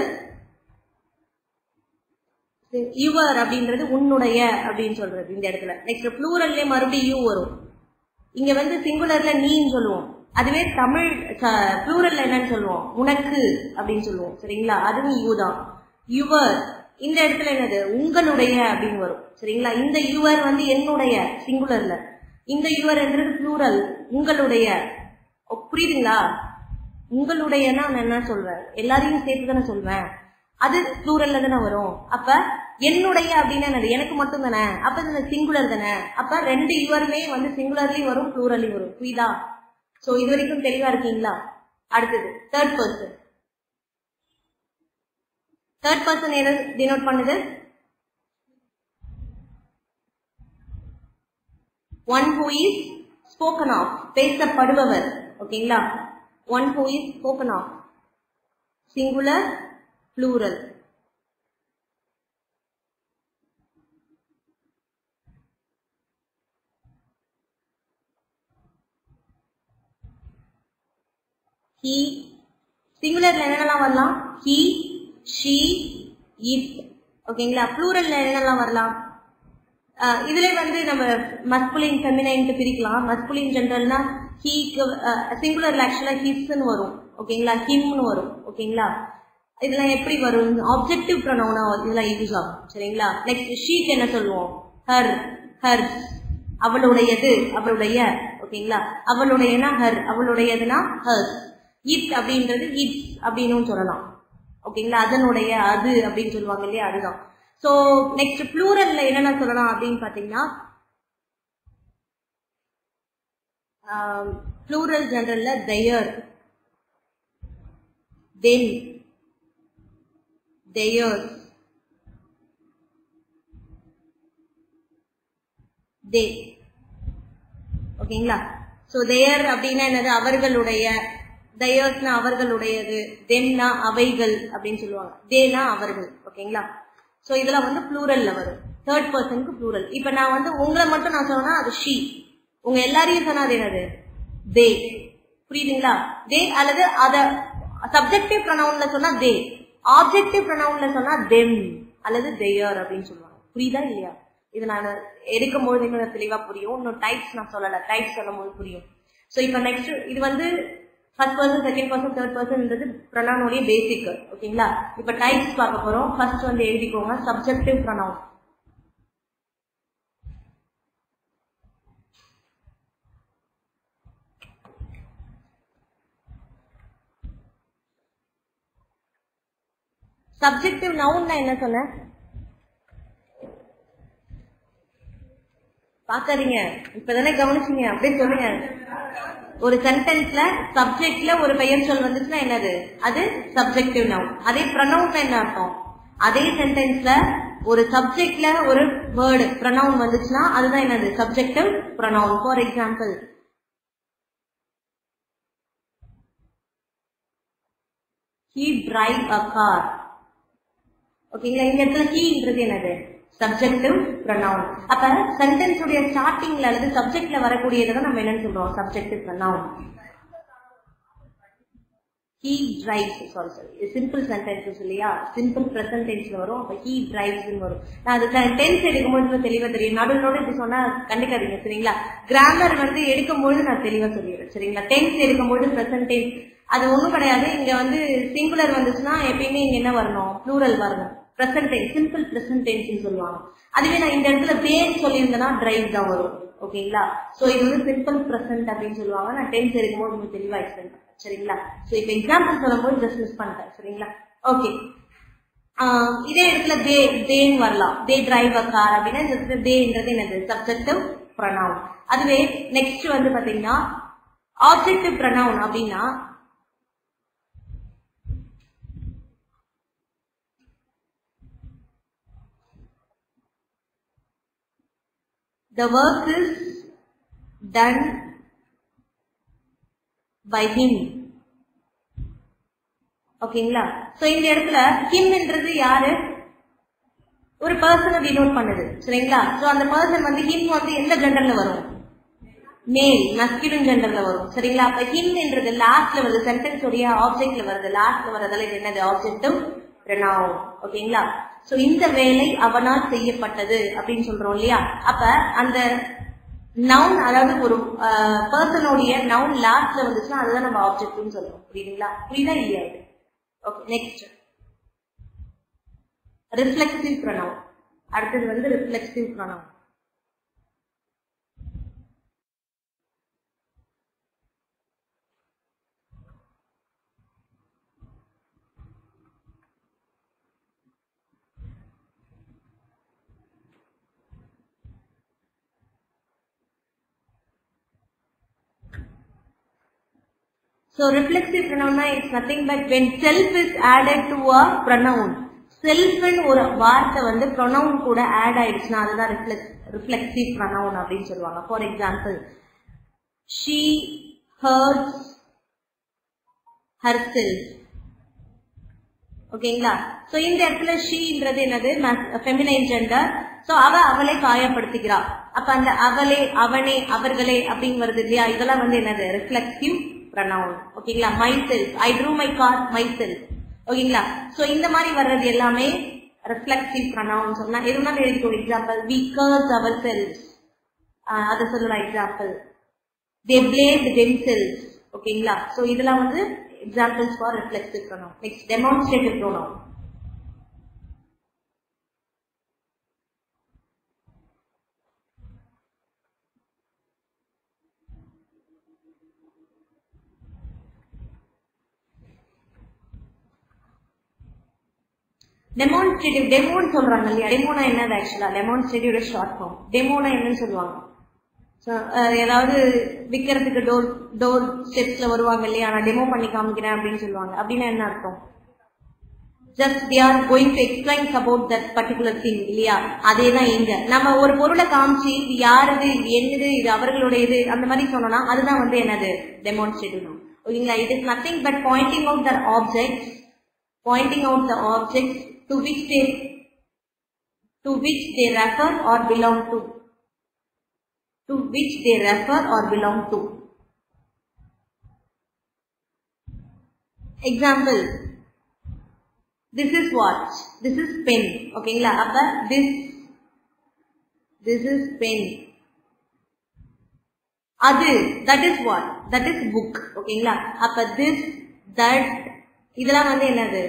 Speaker 3: யுவர் அப்படின்றது உன்னுடைய அப்படின்னு சொல்றது இந்த இடத்துல நெக்ஸ்ட் ப்ளூரல்லே மறுபடியும் யூ வரும் இங்க வந்து சிங்குலர்ல நீன்னு சொல்லுவோம் அதுவே தமிழ் ப்ளூரல்ல என்னன்னு சொல்லுவோம் உனக்கு அப்படின்னு சொல்லுவோம் சரிங்களா அதுவும் யூ தான் யுவர் இந்த இடத்துல என்னது உங்களுடைய அப்படின்னு வரும் சரிங்களா இந்த யுவர் வந்து என்னுடைய சிங்குலர்ல இந்த யுவர் என்றது ப்ளூரல் உங்களுடைய ஓ, புரியுதுங்களா உங்களுடையனா நான் என்ன சொல்வேன் எல்லாரையும் சேர்த்து தானே சொல்வேன் அது ப்ளூரல்ல தானே வரும் அப்ப என்னுடைய அப்படின்னா என்னது எனக்கு மட்டும் தானே அப்ப இது சிங்குலர் தானே அப்ப ரெண்டு யுவருமே வந்து சிங்குலர்லயும் வரும் ப்ளூரல்லையும் வரும் புரியுதா சோ இது வரைக்கும் தெளிவா இருக்கீங்களா அடுத்தது தேர்ட் பர்சன் தேர்ட் பர்சன் எதை டினோட் பண்ணுது one who is spoken of பேசப்படுபவர் ஓகேங்களா one who is spoken of singular plural he சிங்குலர்ல என்னென்னலாம் வரலாம் ஹீ ஷீ இட் ஓகேங்களா ப்ளூரல்ல என்னென்னலாம் வரலாம் ஆஹ் இதுல வந்து நம்ம மஸ்குலின் ஃபெமினைன்ட்டு பிரிக்கலாம் மஸ்குலின் ஜென்ரல்னா ஹீக்கு சிங்குலர்ல ஆக்சுவலா ஹிஸ்ன்னு வரும் ஓகேங்களா ஹிம்னு வரும் ஓகேங்களா இதெல்லாம் எப்படி வரும் ஆப்ஜெக்டிவ் ப்ரொனவுனா இதெல்லாம் யூஸ் ஆகும் சரிங்களா நெக்ஸ்ட் ஷீக்கு என்ன சொல்லுவோம் ஹர் ஹர் அவளுடையது அவளுடைய ஓகேங்களா அவளுடையனா ஹர் அவளுடையதுனா ஹர் இட் அப்படின்றது இட்ஸ் அப்படின்னு சொல்லலாம் ஓகேங்களா அதனுடைய அது அப்படின்னு சொல்லுவாங்க இல்லையா அதுதான் சோ நெக்ஸ்ட் ப்ளூரல்ல என்னென்ன சொல்லலாம் அப்படின்னு பாத்தீங்கன்னா ப்ளூரல் ஜெனரல்ல தயர் தென் theirs they ஓகேங்களா சோ தேயர் அப்படின்னா என்னது அவர்களுடைய தயர்ஸ்னா அவர்களுடையது தெம்னா அவைகள் அப்படின்னு சொல்லுவாங்க தேனா அவர்கள் ஓகேங்களா சோ இதெல்லாம் வந்து ப்ளூரல்ல வரும் தேர்ட் பர்சனுக்கு ப்ளூரல் இப்ப நான் வந்து உங்களை மட்டும் நான் சொன்னா அது ஷீ உங்க எல்லாரையும் சொன்னா அது என்னது தே புரியுதுங்களா தே அல்லது அத சப்ஜெக்டிவ் ப்ரொனவுன்ல சொன்னா தே ஆப்ஜெக்டிவ் ப்ரொனவுன்ல சொன்னா தெம் அல்லது தேயர் அப்படின்னு சொல்லுவாங்க புரியுதா இல்லையா இது நான் எடுக்கும்போது இன்னும் தெளிவா புரியும் இன்னும் டைப்ஸ் நான் சொல்லல டைப்ஸ் சொல்லும்போது புரியும் சோ இப்போ நெக்ஸ்ட் இது வந்து first person second person third பர்சன்ன்றது ப்ரொனவுனுடைய பேசிக் ஓகேங்களா இப்போ டைப்ஸ் பார்க்க போறோம் ஃபர்ஸ்ட் வந்து எழுதிக்கோங்க சப்ஜெக்டிவ் ப்ரொனவுன் சப்ஜெக்டிவ் நவுன்னா என்ன சொன்ன பாக்காதீங்க இப்பதானே கவனிச்சீங்க அப்படியே சொல்லுங்க ஒரு சென்டென்ஸ்ல சப்ஜெக்ட்ல ஒரு பெயர் சொல் வந்துச்சுன்னா என்னது அது சப்ஜெக்டிவ் நவுன் அதே ப்ரொனவுன் என்ன அர்த்தம் அதே சென்டென்ஸ்ல ஒரு சப்ஜெக்ட்ல ஒரு வேர்டு ப்ரொனவுன் வந்துச்சுன்னா அதுதான் என்னது subjective pronoun for example he drive a car ஓகேங்களா இந்த இடத்துல ஹீன்றது என்னது சப்ஜெக்டிவ் ப்ரொனவுன் அப்ப சென்டென்ஸ் உடைய ஸ்டார்டிங்ல அல்லது சப்ஜெக்ட்ல வரக்கூடியதை தான் நம்ம என்னன்னு சொல்றோம் subjective pronoun he drives sorry sorry simple sentences இல்லையா சிம்பிள் ப்ரெசன்ட் டென்ஸ்ல வரும் அப்ப ஹீ டிரைவ்ஸ் வரும் நான் அது டென்ஸ் எடுக்கும்போது இன்னும் தெளிவா தெரியும் நடுவில் நடு இப்படி சொன்னா கண்டுக்காதீங்க சரிங்களா கிராமர் வந்து எடுக்கும்போது நான் தெளிவா சொல்லிடுறேன் சரிங்களா டென்ஸ் எடுக்கும்போது ப்ரெசன்ட் டென்ஸ் அது ஒண்ணும் கிடையாது இங்க வந்து சிங்குலர் வந்துச்சுன்னா எப்பயுமே இங்க என்ன வரணும் ப்ளூரல் வரணும் present tense simple present tense சொல்லுவாங்க அதுவே நான் இந்த இடத்துல பேர் சொல்லியிருந்தேன்னா டிரைவ் தான் வரும் ஓகேங்களா சோ இது வந்து சிம்பிள் ப்ரெசன்ட் அப்படின்னு சொல்லுவாங்க நான் டென்ஸ் எடுக்கும்போது உங்களுக்கு தெளிவா எக்ஸ்பிளைன் பண்ணேன் சரிங்களா சோ இப்போ எக்ஸாம்பிள் சொல்லும்போது ஜஸ்ட் மிஸ் பண்ணிட்டேன் சரிங்களா ஓகே இதே இடத்துல தே தேன்னு வரலாம் தே டிரைவ் அ கார் அப்படின்னா இந்த இடத்துல தேன்றது என்னது சப்ஜெக்டிவ் ப்ரொனவுன் அதுவே நெக்ஸ்ட் வந்து பாத்தீங்கன்னா ஆப்ஜெக்டிவ் ப்ரொனவுன் அப்படின்னா the work is done by him ஓகேங்களா சோ இந்த இடத்துல ஹிம்ன்றது யாரு ஒரு பர்சனை டினோட் பண்ணுது சரிங்களா சோ அந்த பர்சன் வந்து ஹிம் வந்து எந்த ஜெண்டர்ல வரும் மேல் மஸ்கிலின் ஜெண்டர்ல வரும் சரிங்களா அப்ப ஹிம் என்றது லாஸ்ட்ல வருது சென்டென்ஸ் உடைய ஆப்ஜெக்ட்ல வருது லாஸ்ட்ல வரதால இது என்னது ஆப்ஜெக்டும் ப்ரொனவுன் ஓகேங்களா சோ இந்த வேலை அவனால் செய்யப்பட்டது அப்படின்னு சொல்றோம் இல்லையா அப்ப அந்த நவுன் அதாவது ஒரு பர்சனுடைய நவுன் லாஸ்ட்ல வந்துச்சுன்னா அதுதான் நம்ம ஆப்ஜெக்ட்னு சொல்றோம் புரியுதுங்களா புரியுதா இல்லையா இது ஓகே நெக்ஸ்ட் ரிஃப்ளெக்சிவ் ப்ரொனவுன் அடுத்தது வந்து reflexive pronoun So reflexive pronoun is nothing but when self is added to a pronoun. Self ஒரு வார்த்தை வந்து ப்ரொனவுன் கூட ஆட் ஆயிடுச்சுன்னா அதுதான் ரிஃப்ளெக்ஸ் ரிஃப்ளெக்சிவ் ப்ரொனவுன் அப்படின்னு சொல்லுவாங்க for example she hurts herself ஓகேங்களா சோ இந்த இடத்துல ஷீன்றது என்னது ஃபெமினைன் ஜெண்டர் சோ அவ அவளை காயப்படுத்துகிறா அப்ப அந்த அவளே அவனே அவர்களே அப்படின்னு வருது இல்லையா இதெல்லாம் வந்து என்னது ரிஃப்ளெக்சிவ் ப்ரனவுன் ஓகேங்களா myself I drew my car myself ஓகேங்களா சோ இந்த மாதிரி வர்றது எல்லாமே ரிஃப்ளெக்சிவ் ப்ரனவுன் சொன்னா எதுனா எழுதிக்கோ example we curse ourselves அதை சொல்லலாம் example they played themselves ஓகேங்களா சோ இதெல்லாம் வந்து examples for reflexive pronoun. Next, demonstrative pronoun. Demonstrative டெமோன்னு சொல்றாங்க இல்லையா டெமோனா என்னது ஆக்சுவலா டெமான்ஸ்ட்ரேட்டிவ் ஷார்ட் ஃபார்ம் டெமோனா என்னன்னு சொல்லுவாங்க So, அஹ், ஏதாவது விற்கிறதுக்கு டோர் டோர் ஸ்டெப்ஸ்ல வருவாங்க இல்லையா நான் டெமோ பண்ணி காமிக்கிறேன் அப்படின்னு சொல்லுவாங்க அப்படின்னா என்ன அர்த்தம் just they are going to explains about that particular thing இல்லையா அதே தான் இங்க நம்ம ஒரு பொருளை காமிச்சு இது யாருது இது என்னது இது அவர்களுடைய இது அந்த மாதிரி சொன்னோம்னா அதுதான் வந்து என்னது டெமான்ஸ்ட்ரேட்டிவ் ஓகேங்களா it is nothing but pointing out the object pointing out the object to which they to which they refer or belong to to which they refer or belong to. Example. This is watch. This is pen. ஓகேங்களா அப்ப this this is pen. அது that is what? That is book. ஓகேங்களா அப்ப this that இதெல்லாம் வந்து என்னது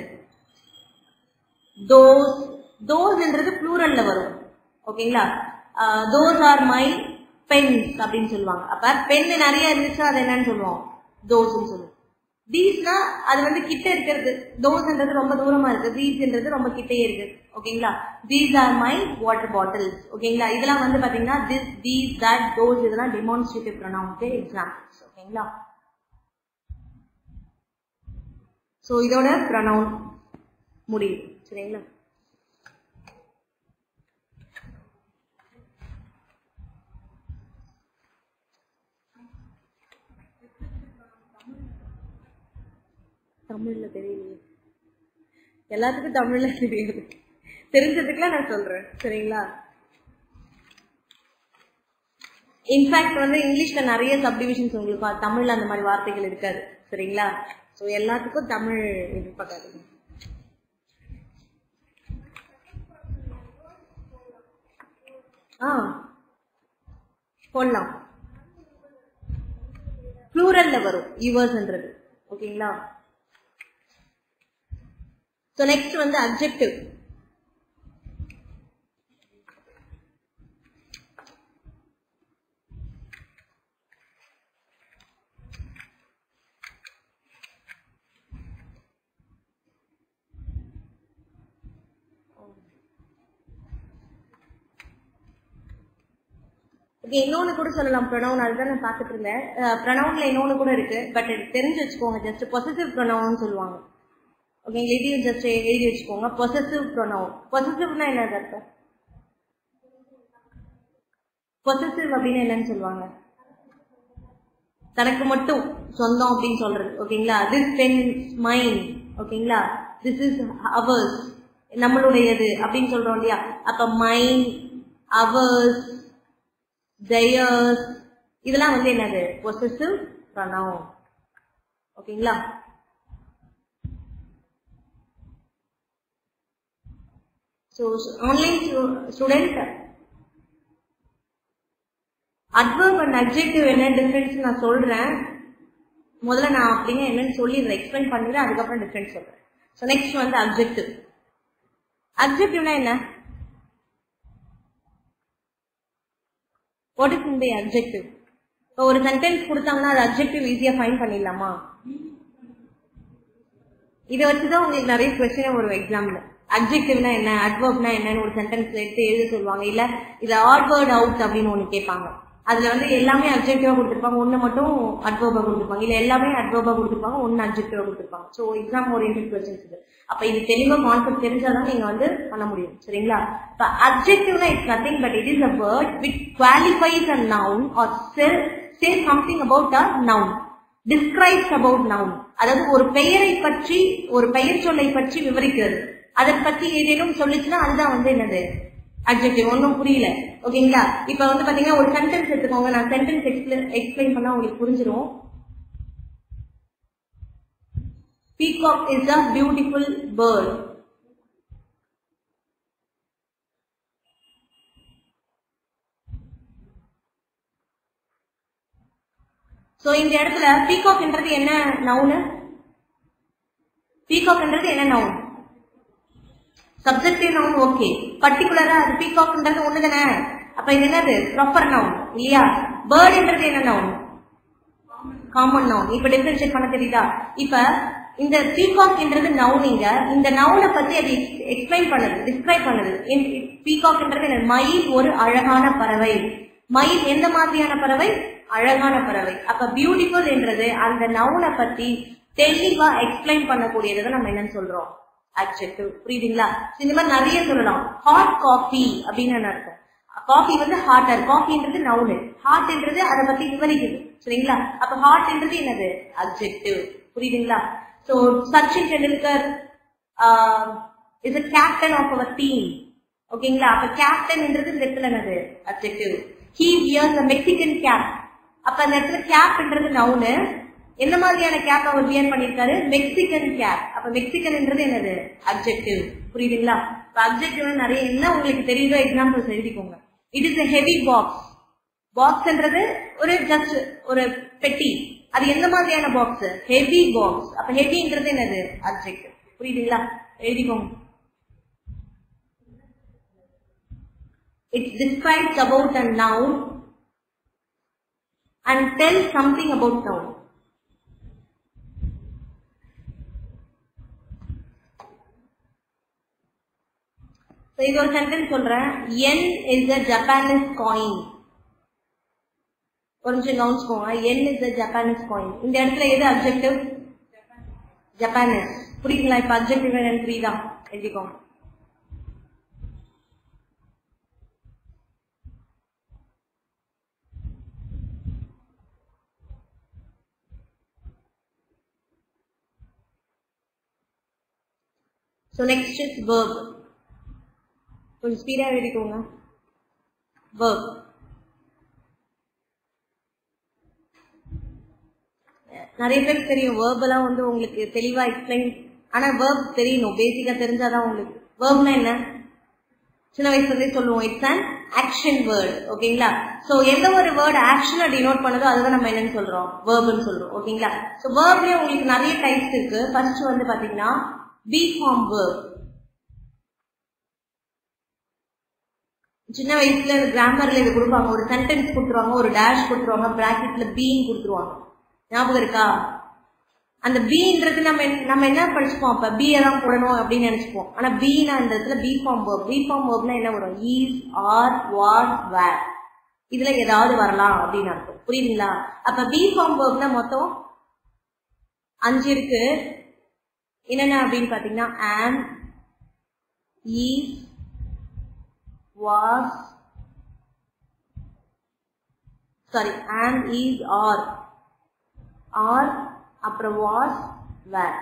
Speaker 3: those தோஸ்ன்றது ப்ளூரல்ல வரும் ஓகேங்களா தோஸ் ஆர் மை பென்ஸ் அப்படின்னு சொல்லுவாங்க அப்ப பென் நிறைய இருந்துச்சுன்னா அது என்னன்னு சொல்லுவோம் தோஸ்ன்னு சொல்லுவோம் தீஸ்னா அது வந்து கிட்ட இருக்கிறது தோஸ்ன்றது ரொம்ப தூரமா இருக்கு தீஸ்ன்றது ரொம்ப கிட்டயே இருக்கு ஓகேங்களா these are my water bottles ஓகேங்களா இதெல்லாம் வந்து பாத்தீங்கன்னா திஸ் தீஸ் தட் தோஸ் இதெல்லாம் டெமான்ஸ்ட்ரேட்டிவ் ப்ரொனவுனுக்கு எக்ஸாம்பிள்ஸ் ஓகேங்களா ஸோ இதோட ப்ரொனவுன் முடியுது சரிங்களா தமிழ்ல தெரியலையே எல்லாத்துக்கும் தமிழ்ல தெரியாது தெரிஞ்சதுக்குலாம் நான் சொல்றேன் சரிங்களா இன்ஃபேக்ட் வந்து இங்கிலீஷ்ல நிறைய சப்டிவிஷன்ஸ் உங்களுக்கு பா- தமிழ்ல அந்த மாதிரி வார்த்தைகள் இருக்காது சரிங்களா ஸோ எல்லாத்துக்கும் தமிழ் எதிர்பார்க்காதீங்க ஆ போடலாம் ப்ளூரல்ல வரும் யுவர்ஸ்ன்றது ஓகேங்களா ஸோ நெக்ஸ்ட் வந்து அப்ஜெக்டிவ் ஓகே இன்னொன்னு கூட சொல்லலாம் ப்ரொனவுன் அதுதான் நான் பார்த்துட்டு இருந்தேன் ப்ரொனவுன்ல இன்னொன்னு கூட இருக்கு பட் தெரிஞ்சு வச்சுக்கோங்க ஜஸ்ட் பொசசிவ் ப்ரொனவுன் சொல்லுவாங்க ஓகேங்களா இதையும் ஜஸ்ட் எழுதி வச்சுக்கோங்க பொசசிவ் ப்ரொனவுன் பொசசிவ்னா என்னது அர்த்தம் பொசசிவ் அப்படின்னு என்னன்னு சொல்லுவாங்க தனக்கு மட்டும் சொந்தம் அப்படின்னு சொல்றது ஓகேங்களா திஸ் பென் இஸ் மைன் ஓகேங்களா திஸ் இஸ் அவர்ஸ் நம்மளுடையது அப்படின்னு சொல்றோம் இல்லையா அப்ப மைன் அவர்ஸ் theirs இதெல்லாம் வந்து என்னது பொசசிவ் pronoun ஓகேங்களா so online student adverb and objective என்ன டிஃபரன்ஸ் நான் சொல்றேன் முதல்ல நான் அப்படிங்க என்னன்னு சொல்லிடுறேன் எக்ஸ்பிளைன் பண்ணிடுறேன் அதுக்கப்புறம் டிஃபரன்ஸ் சொல்றேன் ஸோ நெக்ஸ்ட் வந்து அப்ஜெக்டிவ் அப்ஜெக்டிவ்னா என்ன வாட் இஸ் இந்த அப்ஜெக்டிவ் இப்போ ஒரு சென்டென்ஸ் கொடுத்தாங்கன்னா அது அப்ஜெக்டிவ் ஈஸியா ஃபைன் பண்ணிடலாமா இதை வச்சுதான் உங்களுக்கு நிறைய கொஸ்டின் வரும் எக்ஸாம்ல அப்ஜெக்டிவ்னா என்ன அட்வர்ப்னா என்னன்னு ஒரு சென்டென்ஸ் எடுத்து எழுத சொல்லுவாங்க இல்ல இது ஆட்வேர்ட் அவுட் அப்படின்னு ஒண்ணு கேட்பாங்க அதுல வந்து எல்லாமே அப்ஜெக்டிவா கொடுத்துருப்பாங்க ஒண்ணு மட்டும் அட்வர்பா கொடுத்துருப்பாங்க இல்ல எல்லாமே அட்வர்பா கொடுத்துருப்பாங்க ஒன்னு அப்ஜெக்டிவா கொடுத்துருப்பாங்க ஸோ எக்ஸாம் ஓரியன்ட் கொஸ்டின்ஸ் இது அப்ப இது தெளிவா கான்செப்ட் தெரிஞ்சாதான் நீங்க வந்து பண்ண முடியும் சரிங்களா இப்ப அப்ஜெக்டிவ்னா it's nothing but it is a word which qualifies a noun or sell say something about a noun describes about noun அதாவது ஒரு பெயரை பற்றி ஒரு பெயர் சொல்லை பற்றி விவரிக்கிறது அதை பத்தி ஏதேனும் சொல்லிச்சுன்னா அதுதான் வந்து என்னது அப்ஜெக்டிவ் ஒன்றும் புரியல ஓகேங்களா இப்ப வந்து பாத்தீங்கன்னா ஒரு சென்டென்ஸ் எடுத்துக்கோங்க நான் சென்டென்ஸ் எக்ஸ்பிளைன் பண்ணா உங்களுக்கு புரிஞ்சிடும் peacock is a beautiful bird so இந்த இடத்துல பீகாக்ன்றது என்ன நவுனு பீகாக்ன்றது என்ன நவுன் சப்ஜெக்டிவ் நவுன் ஓகே பர்டிகுலரா அது பீகாக்ன்றது ஒண்ணு தானே அப்ப இது என்னது ப்ராப்பர் நவுன் இல்லையா பேர்டுன்றது என்ன நவுன் காமன் நவுன் இப்ப டிஃபரன்ஷியேட் பண்ண தெரியுதா இப்ப இந்த பீகாக்ன்றது நவுனிங்க இந்த நவுனை பத்தி அது எக்ஸ்பிளைன் பண்ணுது டிஸ்கிரைப் பண்ணுது பீகாக்ன்றது என்ன மயில் ஒரு அழகான பறவை மயில் எந்த மாதிரியான பறவை அழகான பறவை அப்ப பியூட்டிஃபுல் என்றது அந்த நவுனை பத்தி தெளிவா எக்ஸ்பிளைன் பண்ணக்கூடியதை நம்ம என்னன்னு சொல்றோம் அட்ஜெக்டிவ் புரியுதுங்களா இந்த மாதிரி நிறைய சொல்லலாம் ஹாட் காஃபி அப்படின்னு என்ன அர்த்தம் காஃபி வந்து ஹாட்டர் காஃபின்றது நவுனு ஹாட்ன்றது அதை பத்தி விவரிக்குது சரிங்களா அப்ப ஹாட்ன்றது என்னது அப்ஜெக்டிவ் புரியுதுங்களா so Sachin Tendulkar is a captain of our team ஓகேங்களா அப்ப கேப்டன்ன்றது இந்த இடத்துல என்னது objective he wears a Mexican cap அப்ப அந்த இடத்துல கேப்ன்றது நவுனு என்ன மாதிரியான கேப் அவர் வியர் பண்ணிருக்காரு மெக்சிகன் கேப் அப்ப மெக்சிகன்ன்றது என்னது அப்ஜெக்டிவ் புரியுதுங்களா இப்ப அப்ஜெக்டிவ் நிறைய என்ன உங்களுக்கு தெரியுதோ எக்ஸாம்பிள்ஸ் எழுதிக்கோங்க it is a heavy box பாக்ஸ்ன்றது ஒரு ஜஸ்ட் ஒரு பெட்டி அது எந்த மாதிரியான பாக்ஸ் ஹெவி பாக்ஸ் அப்ப ஹெவின்றது என்னது அப்ஜெக்டிவ் புரியுதுங்களா எழுதிக்கோங்க It describes about a noun and tells something about noun. So, இது ஒரு சென்டென்ஸ் சொல்றேன் yen is a Japanese coin ஒரு நிமிஷம் கவனிச்சுக்கோங்க yen is a Japanese coin இந்த இடத்துல எது அப்ஜெக்டிவ் ஜப்பானீஸ் புரியுதுங்களா இப்ப அப்ஜெக்டிவ் என்னன்னு புரியுதா எழுதிக்கோங்க So next is verb. கொஞ்சம் ஸ்பீடா எழுதிக்கோங்க verb. நிறைய பேருக்கு தெரியும் verb எல்லாம் வந்து உங்களுக்கு தெளிவா எக்ஸ்பிளைன் ஆனா verb தெரியணும் பேசிக்கா தெரிஞ்சாதான் உங்களுக்கு verbனா என்ன சின்ன வயசுல இருந்தே சொல்லுவோம் இட்ஸ் அன் ஆக்ஷன் வேர்ட் ஓகேங்களா சோ எந்த ஒரு வேர்ட் ஆக்ஷனை டினோட் பண்ணுதோ அதுதான் நம்ம என்னன்னு சொல்றோம் வேர்ப்னு சொல்றோம் ஓகேங்களா சோ வேர்ப்லயே உங்களுக்கு நிறைய டைப்ஸ் இருக்கு ஃபர்ஸ்ட் வந்து பாத்தீங்கன்னா பி ஃபார்ம் வேர்ப் சின்ன வயசுல கிராமர்ல இது கொடுப்பாங்க ஒரு சென்டென்ஸ் கொடுத்துருவாங்க ஒரு டேஷ் கொடுத்துருவாங்க பிராக்கெட்ல பீன்னு கொடுத்துருவாங்க ஞாபகம் இருக்கா அந்த பீன்றது நம்ம என்ன- நம்ம என்ன படிச்சுப்போம் அப்ப பி தான் போடணும் அப்படின்னு நினைச்சுப்போம் ஆனா பீனா இந்த இடத்துல be form verb be form வேர்ப்னா என்ன வரும் ஈஸ் ஆர் வாஸ் வேர் இதுல ஏதாவது வரலாம் அப்படின்னு அர்த்தம் புரியுதுங்களா அப்ப பி ஃபார்ம் வேர்ப்னா மொத்தம் அஞ்சு இருக்கு என்னென்ன அப்படின்னு பாத்தீங்கன்னா am is was sorry and is are are அப்புறம் was were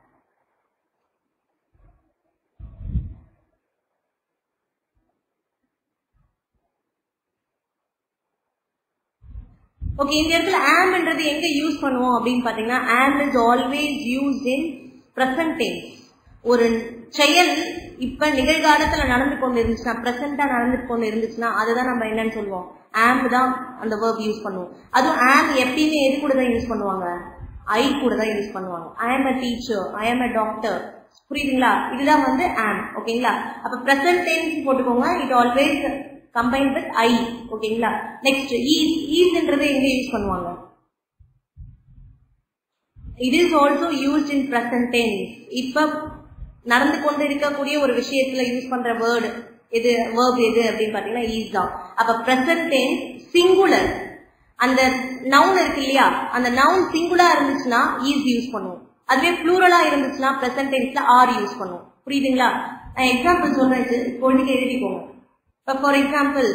Speaker 3: ஓகே இந்த இடத்துல ஆம்ன்றது எங்க யூஸ் பண்ணுவோம் அப்படின்னு பாத்தீங்கன்னா am is always use in present tense ஒரு செயல் இப்ப நிகழ்காலத்துல நடந்து கொண்டு இருந்துச்சுன்னா பிரசண்டா நடந்து கொண்டு இருந்துச்சுன்னா அதுதான் நம்ம என்னன்னு சொல்லுவோம் ஆம் தான் அந்த வேர்ப் யூஸ் பண்ணுவோம் அதுவும் ஆம் எப்பயுமே எது கூட தான் யூஸ் பண்ணுவாங்க ஐ கூட தான் யூஸ் பண்ணுவாங்க ஐ ஆம் அ டீச்சர் ஐ ஆம் அ டாக்டர் புரியுதுங்களா இதுதான் வந்து ஆம் ஓகேங்களா அப்ப பிரசன்ட் டென்ஸ் போட்டுக்கோங்க it always combine with I ஓகேங்களா நெக்ஸ்ட் ஈஸ் ஈஸ்ன்றது எங்க யூஸ் பண்ணுவாங்க it is also used in present tense இப்ப நடந்து கொண்டு இருக்கக்கூடிய ஒரு விஷயத்துல யூஸ் பண்ற வேர்டு எது வேர்ப் எது அப்படின்னு பாத்தீங்கன்னா ஈஸ் தான் அப்ப பிரசன்ட் டென்ஸ் சிங்குலர் அந்த நவுன் இருக்கு இல்லையா அந்த நவுன் சிங்குலா இருந்துச்சுன்னா ஈஸ் யூஸ் பண்ணுவோம் அதுவே ப்ளூரலா இருந்துச்சுன்னா பிரசன்ட் டென்ஸ்ல ஆர் யூஸ் பண்ணுவோம் புரியுதுங்களா நான் எக்ஸாம்பிள் சொல்றேன் இது குழந்தைக்கு எழுதிக்கோங்க இப்ப for example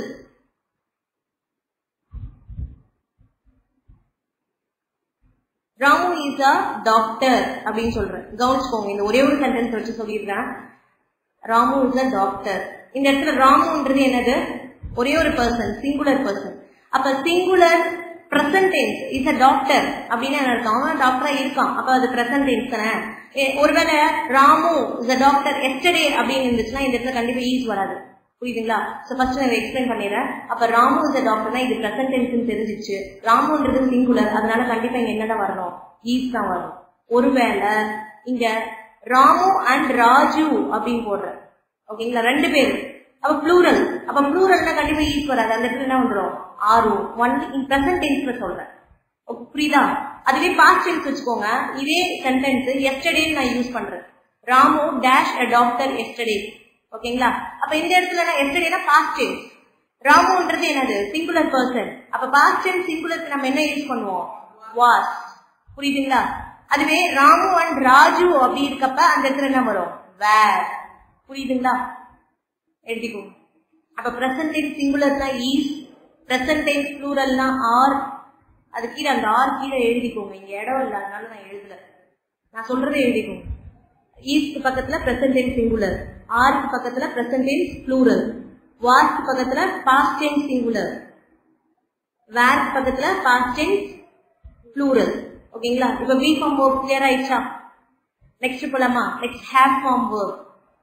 Speaker 3: Ramu is a doctor அப்படின்னு சொல்றேன் கவனிச்சுக்கோங்க இந்த ஒரே ஒரு சென்டென்ஸ் வச்சு சொல்லிடுறேன் ராமு இஸ் அ டாக்டர் இந்த இடத்துல ராமுன்றது என்னது ஒரே ஒரு பர்சன் சிங்குலர் பர்சன் அப்ப singular present tense is a doctor அப்படின்னு என்ன இருக்கும் அவன் டாக்டரா இருக்கான் அப்ப அது பிரசன்ட் டென்ஸ் தானே ஏ- ஒருவேளை Ramu is a doctor yesterday அப்படின்னு இருந்துச்சுன்னா இந்த இடத்துல கண்டிப்பா ஈஸ் வராது புரியுதுங்களா சோ ஃபர்ஸ்ட் நான் எக்ஸ்பிளைன் பண்ணிடுறேன் அப்ப ராமு இஸ் அ டாக்டர்னா இது பிரசன்ட் டென்ஸ் தெரிஞ்சிச்சு ராமுன்றது சிங்குலர் அதனால கண்டிப்பா இங்க என்னதான் வரணும் ஈஸ் தான் வரும் ஒருவேளை இங்க ராமு அண்ட் ராஜு அப்படின்னு போடுற ஓகேங்களா ரெண்டு பேரு அப்ப ப்ளூரல் அப்ப ப்ளூரல்னா கண்டிப்பா ஈஸ் வராது அந்த இடத்துல என்ன வந்துடும் ஆறு ஒன் இன் பிரசன்ட் டென்ஸ்ல சொல்றேன் Okay, புரியுதா அதுவே பாஸ்ட் டென்ஸ் வச்சுக்கோங்க இதே சென்டென்ஸ் எஸ்டர்டே நான் யூஸ் பண்றேன் Ramu dash a doctor yesterday ஓகேங்களா அப்ப இந்த இடத்துல நான் எஸ்டர்டேனா பாஸ்ட் டென்ஸ் ராமுன்றது என்னது சிங்குலர் பர்சன் அப்ப பாஸ்ட் டென்ஸ் சிங்குலருக்கு நம்ம என்ன யூஸ் பண்ணுவோம் வாஸ் புரியுதுங்களா அதுவே ராமு அண்ட் ராஜு அப்படி இருக்கப்ப அந்த இடத்துல என்ன வரும் வேர் புரியுதுங்களா எழுதிக்கோங்க அப்ப பிரசன்ட் டென்ஸ் சிங்குலர்னா ஈஸ் பிரசன்ட் டென்ஸ் ப்ளூரல்னா ஆர் அது கீழே அந்த ஆர் கீழே எழுதிக்கோங்க இங்க இடம் இல்ல அதனால நான் எழுதல நான் சொல்றதை எழுதிக்கோங்க ஈஸ்க்கு பக்கத்துல பிரசன்ட் டென்ஸ் சிங்குலர் ஆருக்கு பக்கத்துல பிரசன்ட் டென்ஸ் ப்ளூரல் வாஸ்க்கு பக்கத்துல பாஸ்ட் டென்ஸ் சிங்குலர் வேர்க்கு பக்கத்துல பாஸ்ட் டென்ஸ் ப்ளூரல் ஓகேங்களா இப்ப பி ஃபார்ம் வேர்ப் கிளியர் ஆயிடுச்சா நெக்ஸ்ட் போலாமா நெக்ஸ்ட் ஹேவ் ஃபார்ம் வேர்ப்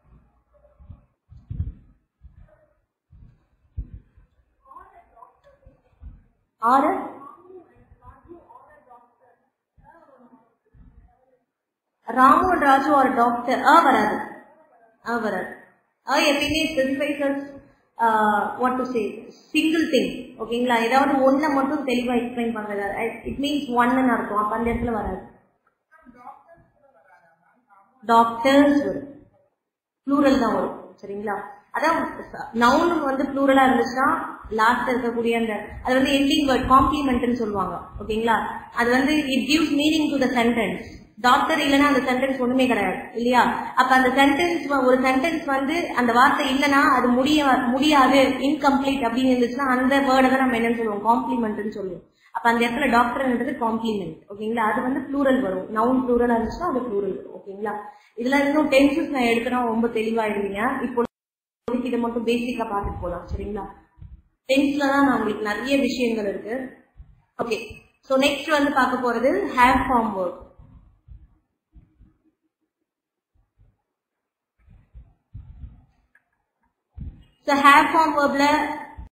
Speaker 3: ஆறு ராமு and ராஜு ஒரு டாக்டர் ஆ வராது ஆ வராது ஆ எப்பயுமே specifies what to say single thing ஓகேங்களா ஏதாவது ஒன்றை மட்டும் தெளிவா எக்ஸ்பிளைன் பண்றது இட் மீன்ஸ் ஒன்னு அர்த்தம் அப்ப அந்த இடத்துல வராது டாக்டர்ஸ் வரும் ப்ளூரல் தான் வரும் சரிங்களா அதான் நவுன் வந்து ப்ளூரலா இருந்துச்சுன்னா லாஸ்ட் இருக்கக்கூடிய அந்த அது வந்து எண்டிங் வேர்ட் காம்ப்ளிமெண்ட்னு சொல்லுவாங்க ஓகேங்களா அது வந்து it gives meaning to the sentence doctor இல்லைன்னா அந்த சென்டென்ஸ் ஒண்ணுமே கிடையாது இல்லையா அப்ப அந்த சென்டென்ஸ் ஒரு சென்டென்ஸ் வந்து அந்த வார்த்தை இல்லைன்னா அது முடிய முடியாது இன்கம்ப்ளீட் அப்படின்னு இருந்துச்சுன்னா அந்த வேர்டை தான் நம்ம என்னன்னு சொல்லுவோம் காம்ப்ளிமெண்ட்னு சொல்லுவோம் அப்ப அந்த இடத்துல டாக்டர்ன்றது காம்ப்ளிமெண்ட் ஓகேங்களா அது வந்து ப்ளூரல் வரும் நவுன் ப்ளூரலா இருந்துச்சுன்னா அது ப்ளூரல் வரும் ஓகேங்களா இதுல இன்னும் டென்சஸ் நான் எடுக்கணும் ரொம்ப தெளிவாயிடுவீங்க இப்போ இதை மட்டும் பேசிக்கா பார்த்துட்டு போலாம் சரிங்களா டென்ஸ்ல தான் நான் உங்களுக்கு நிறைய விஷயங்கள் இருக்கு ஓகே சோ நெக்ஸ்ட் வந்து பார்க்க போறது have form work so have form வேர்ப்ல